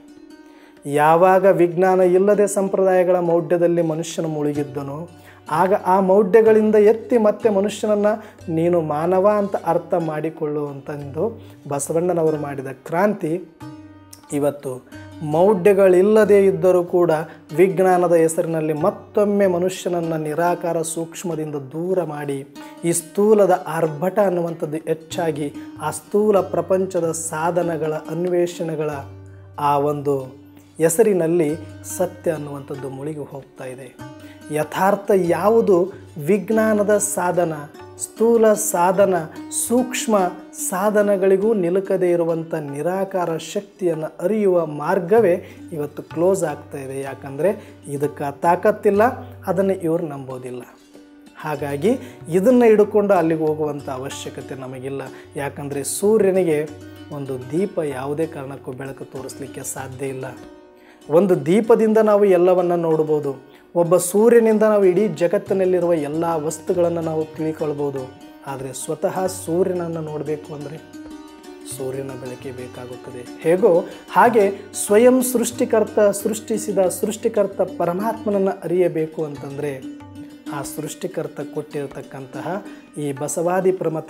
ಯಾವಾಗ ವಿಜ್ಞಾನ ಇಲ್ಲದೆ ಸಂಪ್ರದಾಯಗಳ ಮೌಢ್ಯದಲ್ಲಿ ಮನುಷ್ಯನು ಮುಳುಗಿದ್ದನೋ ಆಗ ಆ ಮೌಢ್ಯಗಳಿಂದ ಎತ್ತಿ ಮತ್ತೆ ಮನುಷ್ಯನನ್ನು ನೀನು ಮಾನವ ಅಂತ ಅರ್ಥ ಮಾಡಿಕೊಳ್ಳುವಂತಂದು ಬಸವಣ್ಣನವರು ಮಾಡಿದ ಕ್ರಾಂತಿ ಇವತ್ತು ಮೌಢ್ಯಗಳಿಲ್ಲದೇ ಇದ್ದರೂ ಕೂಡ ವಿಜ್ಞಾನದ ಹೆಸರಿನಲ್ಲಿ ಮತ್ತೊಮ್ಮೆ ಮನುಷ್ಯನನ್ನು ನಿರಾಕಾರ ಸೂಕ್ಷ್ಮದಿಂದ ದೂರ ಮಾಡಿ ಈ ಸ್ಥೂಲದ ಆರ್ಭಟ ಅನ್ನುವಂಥದ್ದು ಹೆಚ್ಚಾಗಿ ಆ ಸ್ಥೂಲ ಪ್ರಪಂಚದ ಸಾಧನಗಳ ಅನ್ವೇಷಣೆಗಳ ಆ ಒಂದು ಹೆಸರಿನಲ್ಲಿ ಸತ್ಯ ಅನ್ನುವಂಥದ್ದು ಮುಳುಗಿ ಹೋಗ್ತಾ ಇದೆ ಯಥಾರ್ಥ ಯಾವುದು ವಿಜ್ಞಾನದ ಸಾಧನ ಸ್ಥೂಲ ಸಾಧನ ಸೂಕ್ಷ್ಮ ಸಾಧನಗಳಿಗೂ ನಿಲುಕದೇ ಇರುವಂಥ ನಿರಾಕಾರ ಶಕ್ತಿಯನ್ನು ಅರಿಯುವ ಮಾರ್ಗವೇ ಇವತ್ತು ಕ್ಲೋಸ್ ಆಗ್ತಾ ಇದೆ ಯಾಕಂದರೆ ಇದಕ್ಕೆ ತಾಕತ್ತಿಲ್ಲ ಅದನ್ನು ಇವರು ನಂಬೋದಿಲ್ಲ ಹಾಗಾಗಿ ಇದನ್ನು ಹಿಡ್ಕೊಂಡು ಅಲ್ಲಿಗೆ ಹೋಗುವಂಥ ಅವಶ್ಯಕತೆ ನಮಗಿಲ್ಲ ಯಾಕಂದರೆ ಸೂರ್ಯನಿಗೆ ಒಂದು ದೀಪ ಯಾವುದೇ ಕಾರಣಕ್ಕೂ ಬೆಳಕು ತೋರಿಸಲಿಕ್ಕೆ ಸಾಧ್ಯ ಇಲ್ಲ ಒಂದು ದೀಪದಿಂದ ನಾವು ಎಲ್ಲವನ್ನು ನೋಡ್ಬೋದು ಒಬ್ಬ ಸೂರ್ಯನಿಂದ ನಾವು ಇಡೀ ಜಗತ್ತಿನಲ್ಲಿರುವ ಎಲ್ಲ ವಸ್ತುಗಳನ್ನು ನಾವು ತಿಳ್ಕೊಳ್ಬೋದು ಆದರೆ ಸ್ವತಃ ಸೂರ್ಯನನ್ನು ನೋಡಬೇಕು ಅಂದರೆ ಸೂರ್ಯನ ಬೆಳಕೆ ಬೇಕಾಗುತ್ತದೆ ಹೇಗೋ ಹಾಗೆ ಸ್ವಯಂ ಸೃಷ್ಟಿಕರ್ತ ಸೃಷ್ಟಿಸಿದ ಸೃಷ್ಟಿಕರ್ತ ಪರಮಾತ್ಮನನ್ನು ಅರಿಯಬೇಕು ಅಂತಂದರೆ ಆ ಸೃಷ್ಟಿಕರ್ತ ಕೊಟ್ಟಿರತಕ್ಕಂತಹ ಈ ಬಸವಾದಿ ಪ್ರಮತರ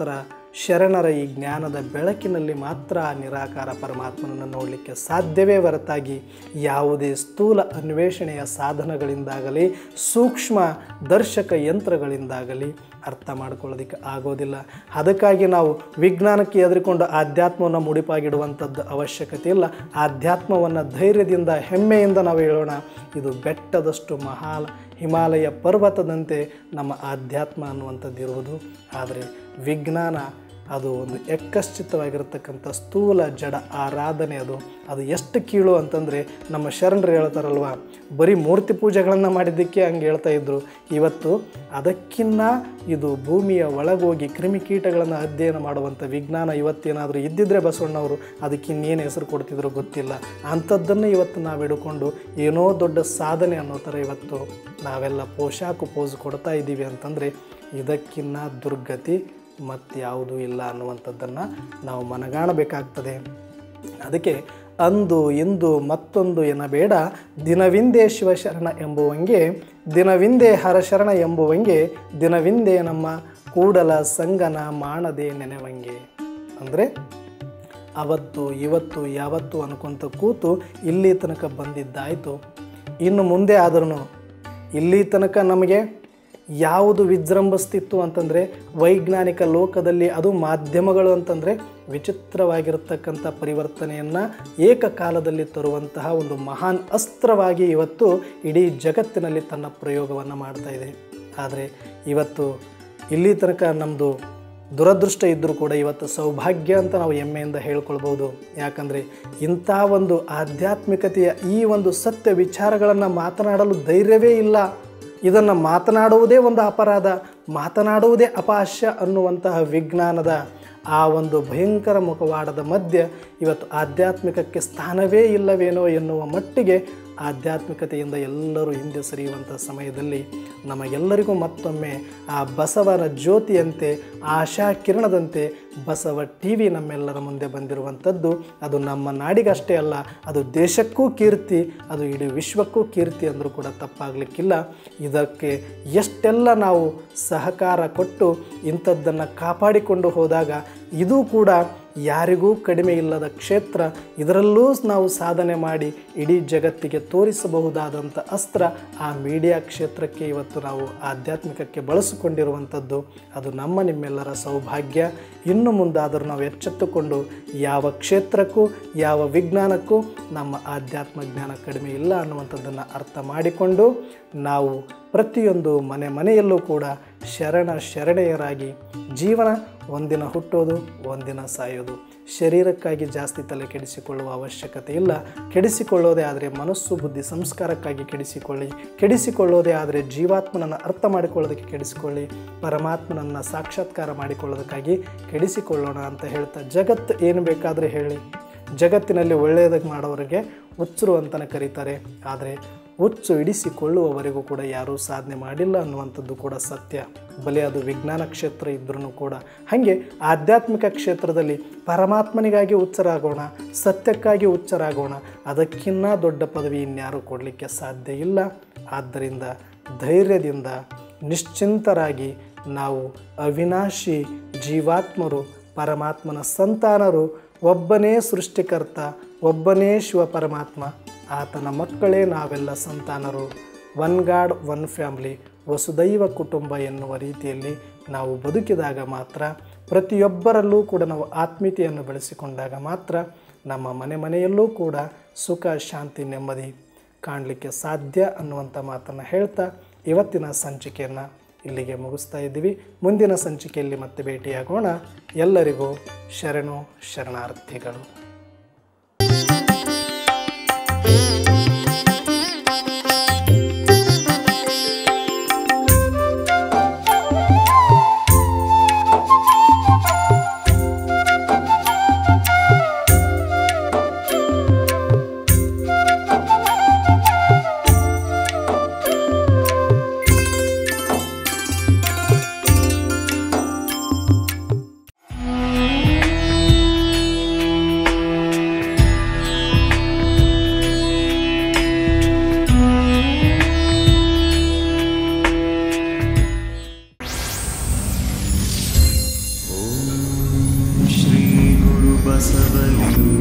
ಶರಣರ ಈ ಜ್ಞಾನದ ಬೆಳಕಿನಲ್ಲಿ ಮಾತ್ರ ಆ ನಿರಾಕಾರ ಪರಮಾತ್ಮನನ್ನು ನೋಡಲಿಕ್ಕೆ ಸಾಧ್ಯವೇ ಹೊರತಾಗಿ ಯಾವುದೇ ಸ್ಥೂಲ ಅನ್ವೇಷಣೆಯ ಸಾಧನಗಳಿಂದಾಗಲಿ ಸೂಕ್ಷ್ಮ ದರ್ಶಕ ಯಂತ್ರಗಳಿಂದಾಗಲಿ ಅರ್ಥ ಮಾಡ್ಕೊಳ್ಳೋದಕ್ಕೆ ಆಗೋದಿಲ್ಲ ಅದಕ್ಕಾಗಿ ನಾವು ವಿಜ್ಞಾನಕ್ಕೆ ಎದುರಿಕೊಂಡು ಆಧ್ಯಾತ್ಮವನ್ನು ಮುಡಿಪಾಗಿಡುವಂಥದ್ದು ಅವಶ್ಯಕತೆ ಇಲ್ಲ ಆಧ್ಯಾತ್ಮವನ್ನು ಧೈರ್ಯದಿಂದ ಹೆಮ್ಮೆಯಿಂದ ನಾವು ಹೇಳೋಣ ಇದು ಬೆಟ್ಟದಷ್ಟು ಮಹಾ ಹಿಮಾಲಯ ಪರ್ವತದಂತೆ ನಮ್ಮ ಆಧ್ಯಾತ್ಮ ಅನ್ನುವಂಥದ್ದು ಇರುವುದು ಆದರೆ ವಿಜ್ಞಾನ ಅದು ಒಂದು ಎಕ್ಕಶ್ಚಿತವಾಗಿರತಕ್ಕಂಥ ಸ್ಥೂಲ ಜಡ ಆರಾಧನೆ ಅದು ಅದು ಎಷ್ಟು ಕೀಳು ಅಂತಂದರೆ ನಮ್ಮ ಶರಣರು ಹೇಳ್ತಾರಲ್ವ ಬರೀ ಮೂರ್ತಿ ಪೂಜೆಗಳನ್ನು ಮಾಡಿದ್ದಕ್ಕೆ ಹಂಗೆ ಹೇಳ್ತಾ ಇದ್ರು ಇವತ್ತು ಅದಕ್ಕಿನ್ನ ಇದು ಭೂಮಿಯ ಒಳಗೋಗಿ ಕ್ರಿಮಿಕೀಟಗಳನ್ನು ಅಧ್ಯಯನ ಮಾಡುವಂಥ ವಿಜ್ಞಾನ ಇವತ್ತೇನಾದರೂ ಇದ್ದಿದ್ರೆ ಬಸವಣ್ಣವರು ಅದಕ್ಕೆ ಇನ್ನೇನು ಹೆಸರು ಕೊಡ್ತಿದ್ರು ಗೊತ್ತಿಲ್ಲ ಅಂಥದ್ದನ್ನು ಇವತ್ತು ನಾವು ಹಿಡ್ಕೊಂಡು ಏನೋ ದೊಡ್ಡ ಸಾಧನೆ ಅನ್ನೋ ಥರ ಇವತ್ತು ನಾವೆಲ್ಲ ಪೋಷಾಕು ಪೋಸ್ ಕೊಡ್ತಾ ಇದ್ದೀವಿ ಅಂತಂದರೆ ಇದಕ್ಕಿನ್ನ ದುರ್ಗತಿ ಮತ್ಯಾವುದೂ ಇಲ್ಲ ಅನ್ನುವಂಥದ್ದನ್ನು ನಾವು ಮನಗಾಣಬೇಕಾಗ್ತದೆ ಅದಕ್ಕೆ ಅಂದು ಇಂದು ಮತ್ತೊಂದು ಎನ್ನಬೇಡ ದಿನವಿಂದೇ ಶಿವಶರಣ ಎಂಬುವಂಗೆ ದಿನವಿಂದೇ ಹರಶರಣ ಎಂಬುವಂಗೆ ದಿನವಿಂದೇ ನಮ್ಮ ಕೂಡಲ ಸಂಗನ ಮಾಡದೆ ನೆನೆವಂಗೆ ಅಂದರೆ ಅವತ್ತು ಇವತ್ತು ಯಾವತ್ತು ಅನ್ಕೊಂತ ಕೂತು ಇಲ್ಲಿ ತನಕ ಬಂದಿದ್ದಾಯಿತು ಇನ್ನು ಮುಂದೆ ಆದ್ರೂ ಇಲ್ಲಿ ತನಕ ನಮಗೆ ಯಾವುದು ವಿಜೃಂಭಿಸ್ತಿತ್ತು ಅಂತಂದರೆ ವೈಜ್ಞಾನಿಕ ಲೋಕದಲ್ಲಿ ಅದು ಮಾಧ್ಯಮಗಳು ಅಂತಂದರೆ ವಿಚಿತ್ರವಾಗಿರತಕ್ಕಂಥ ಪರಿವರ್ತನೆಯನ್ನು ಏಕಕಾಲದಲ್ಲಿ ತರುವಂತಹ ಒಂದು ಮಹಾನ್ ಅಸ್ತ್ರವಾಗಿ ಇವತ್ತು ಇಡೀ ಜಗತ್ತಿನಲ್ಲಿ ತನ್ನ ಪ್ರಯೋಗವನ್ನು ಮಾಡ್ತಾ ಇದೆ ಆದರೆ ಇವತ್ತು ಇಲ್ಲಿ ತನಕ ನಮ್ಮದು ದುರದೃಷ್ಟ ಇದ್ದರೂ ಕೂಡ ಇವತ್ತು ಸೌಭಾಗ್ಯ ಅಂತ ನಾವು ಹೆಮ್ಮೆಯಿಂದ ಹೇಳ್ಕೊಳ್ಬೋದು ಯಾಕಂದರೆ ಇಂಥ ಒಂದು ಆಧ್ಯಾತ್ಮಿಕತೆಯ ಈ ಒಂದು ಸತ್ಯ ವಿಚಾರಗಳನ್ನು ಮಾತನಾಡಲು ಧೈರ್ಯವೇ ಇಲ್ಲ ಇದನ್ನು ಮಾತನಾಡುವುದೇ ಒಂದು ಅಪರಾಧ ಮಾತನಾಡುವುದೇ ಅಪಹಾಸ್ಯ ಅನ್ನುವಂತಹ ವಿಜ್ಞಾನದ ಆ ಒಂದು ಭಯಂಕರ ಮುಖವಾಡದ ಮಧ್ಯೆ ಇವತ್ತು ಆಧ್ಯಾತ್ಮಿಕಕ್ಕೆ ಸ್ಥಾನವೇ ಇಲ್ಲವೇನೋ ಎನ್ನುವ ಮಟ್ಟಿಗೆ ಆಧ್ಯಾತ್ಮಿಕತೆಯಿಂದ ಎಲ್ಲರೂ ಹಿಂದೆ ಸರಿಯುವಂಥ ಸಮಯದಲ್ಲಿ ನಮಗೆಲ್ಲರಿಗೂ ಮತ್ತೊಮ್ಮೆ ಆ ಬಸವನ ಜ್ಯೋತಿಯಂತೆ ಆಶಾ ಕಿರಣದಂತೆ ಬಸವ ಟಿ ವಿ ನಮ್ಮೆಲ್ಲರ ಮುಂದೆ ಬಂದಿರುವಂಥದ್ದು ಅದು ನಮ್ಮ ನಾಡಿಗಷ್ಟೇ ಅಲ್ಲ ಅದು ದೇಶಕ್ಕೂ ಕೀರ್ತಿ ಅದು ಇಡೀ ವಿಶ್ವಕ್ಕೂ ಕೀರ್ತಿ ಅಂದರೂ ಕೂಡ ತಪ್ಪಾಗಲಿಕ್ಕಿಲ್ಲ ಇದಕ್ಕೆ ಎಷ್ಟೆಲ್ಲ ನಾವು ಸಹಕಾರ ಕೊಟ್ಟು ಇಂಥದ್ದನ್ನು ಕಾಪಾಡಿಕೊಂಡು ಹೋದಾಗ ಇದು ಕೂಡ ಯಾರಿಗೂ ಕಡಿಮೆ ಇಲ್ಲದ ಕ್ಷೇತ್ರ ಇದರಲ್ಲೂ ನಾವು ಸಾಧನೆ ಮಾಡಿ ಇಡೀ ಜಗತ್ತಿಗೆ ತೋರಿಸಬಹುದಾದಂಥ ಅಸ್ತ್ರ ಆ ಮೀಡಿಯಾ ಕ್ಷೇತ್ರಕ್ಕೆ ಇವತ್ತು ನಾವು ಆಧ್ಯಾತ್ಮಿಕಕ್ಕೆ ಬಳಸಿಕೊಂಡಿರುವಂಥದ್ದು ಅದು ನಮ್ಮ ನಿಮ್ಮೆಲ್ಲರ ಸೌಭಾಗ್ಯ ಇನ್ನು ಮುಂದಾದರೂ ನಾವು ಎಚ್ಚೆತ್ತುಕೊಂಡು ಯಾವ ಕ್ಷೇತ್ರಕ್ಕೂ ಯಾವ ವಿಜ್ಞಾನಕ್ಕೂ ನಮ್ಮ ಆಧ್ಯಾತ್ಮ ಜ್ಞಾನ ಕಡಿಮೆ ಇಲ್ಲ ಅನ್ನುವಂಥದ್ದನ್ನು ಅರ್ಥ ಮಾಡಿಕೊಂಡು ನಾವು ಪ್ರತಿಯೊಂದು ಮನೆ ಮನೆಯಲ್ಲೂ ಕೂಡ ಶರಣ ಶರಣೆಯರಾಗಿ ಜೀವನ ಒಂದಿನ ಹುಟ್ಟೋದು ಒಂದಿನ ಸಾಯೋದು ಶರೀರಕ್ಕಾಗಿ ಜಾಸ್ತಿ ತಲೆ ಕೆಡಿಸಿಕೊಳ್ಳುವ ಅವಶ್ಯಕತೆ ಇಲ್ಲ ಕೆಡಿಸಿಕೊಳ್ಳೋದೇ ಆದರೆ ಮನಸ್ಸು ಬುದ್ಧಿ ಸಂಸ್ಕಾರಕ್ಕಾಗಿ ಕೆಡಿಸಿಕೊಳ್ಳಿ ಕೆಡಿಸಿಕೊಳ್ಳೋದೇ ಆದರೆ ಜೀವಾತ್ಮನನ್ನು ಅರ್ಥ ಮಾಡಿಕೊಳ್ಳೋದಕ್ಕೆ ಕೆಡಿಸಿಕೊಳ್ಳಿ ಪರಮಾತ್ಮನನ್ನು ಸಾಕ್ಷಾತ್ಕಾರ ಮಾಡಿಕೊಳ್ಳೋದಕ್ಕಾಗಿ ಕೆಡಿಸಿಕೊಳ್ಳೋಣ ಅಂತ ಹೇಳ್ತಾ ಜಗತ್ತು ಏನು ಬೇಕಾದರೆ ಹೇಳಿ ಜಗತ್ತಿನಲ್ಲಿ ಒಳ್ಳೆಯದಕ್ಕೆ ಮಾಡೋರಿಗೆ ಹುಚ್ಚರು ಅಂತಲೇ ಕರೀತಾರೆ ಆದರೆ ಹುಚ್ಚು ಇಡಿಸಿಕೊಳ್ಳುವವರೆಗೂ ಕೂಡ ಯಾರೂ ಸಾಧನೆ ಮಾಡಿಲ್ಲ ಅನ್ನುವಂಥದ್ದು ಕೂಡ ಸತ್ಯ ಬಲೆ ಅದು ವಿಜ್ಞಾನ ಕ್ಷೇತ್ರ ಇದ್ರೂ ಕೂಡ ಹಾಗೆ ಆಧ್ಯಾತ್ಮಿಕ ಕ್ಷೇತ್ರದಲ್ಲಿ ಪರಮಾತ್ಮನಿಗಾಗಿ ಹುಚ್ಚರಾಗೋಣ ಸತ್ಯಕ್ಕಾಗಿ ಹುಚ್ಚರಾಗೋಣ ಅದಕ್ಕಿನ್ನ ದೊಡ್ಡ ಪದವಿ ಇನ್ಯಾರೂ ಕೊಡಲಿಕ್ಕೆ ಸಾಧ್ಯ ಇಲ್ಲ ಆದ್ದರಿಂದ ಧೈರ್ಯದಿಂದ ನಿಶ್ಚಿಂತರಾಗಿ ನಾವು ಅವಿನಾಶಿ ಜೀವಾತ್ಮರು ಪರಮಾತ್ಮನ ಸಂತಾನರು ಒಬ್ಬನೇ ಸೃಷ್ಟಿಕರ್ತ ಒಬ್ಬನೇ ಶಿವ ಪರಮಾತ್ಮ ಆತನ ಮಕ್ಕಳೇ ನಾವೆಲ್ಲ ಸಂತಾನರು ಒನ್ ಗಾಡ್ ಒನ್ ಫ್ಯಾಮ್ಲಿ ವಸುದೈವ ಕುಟುಂಬ ಎನ್ನುವ ರೀತಿಯಲ್ಲಿ ನಾವು ಬದುಕಿದಾಗ ಮಾತ್ರ ಪ್ರತಿಯೊಬ್ಬರಲ್ಲೂ ಕೂಡ ನಾವು ಆತ್ಮೀಯತೆಯನ್ನು ಬೆಳೆಸಿಕೊಂಡಾಗ ಮಾತ್ರ ನಮ್ಮ ಮನೆ ಮನೆಯಲ್ಲೂ ಕೂಡ ಸುಖ ಶಾಂತಿ ನೆಮ್ಮದಿ ಕಾಣಲಿಕ್ಕೆ ಸಾಧ್ಯ ಅನ್ನುವಂಥ ಮಾತನ್ನು ಹೇಳ್ತಾ ಇವತ್ತಿನ ಸಂಚಿಕೆಯನ್ನು ಇಲ್ಲಿಗೆ ಮುಗಿಸ್ತಾ ಇದ್ದೀವಿ ಮುಂದಿನ ಸಂಚಿಕೆಯಲ್ಲಿ ಮತ್ತೆ ಭೇಟಿಯಾಗೋಣ ಎಲ್ಲರಿಗೂ ಶರಣು ಶರಣಾರ್ಥಿಗಳು ಬಸವಲಿಂಗ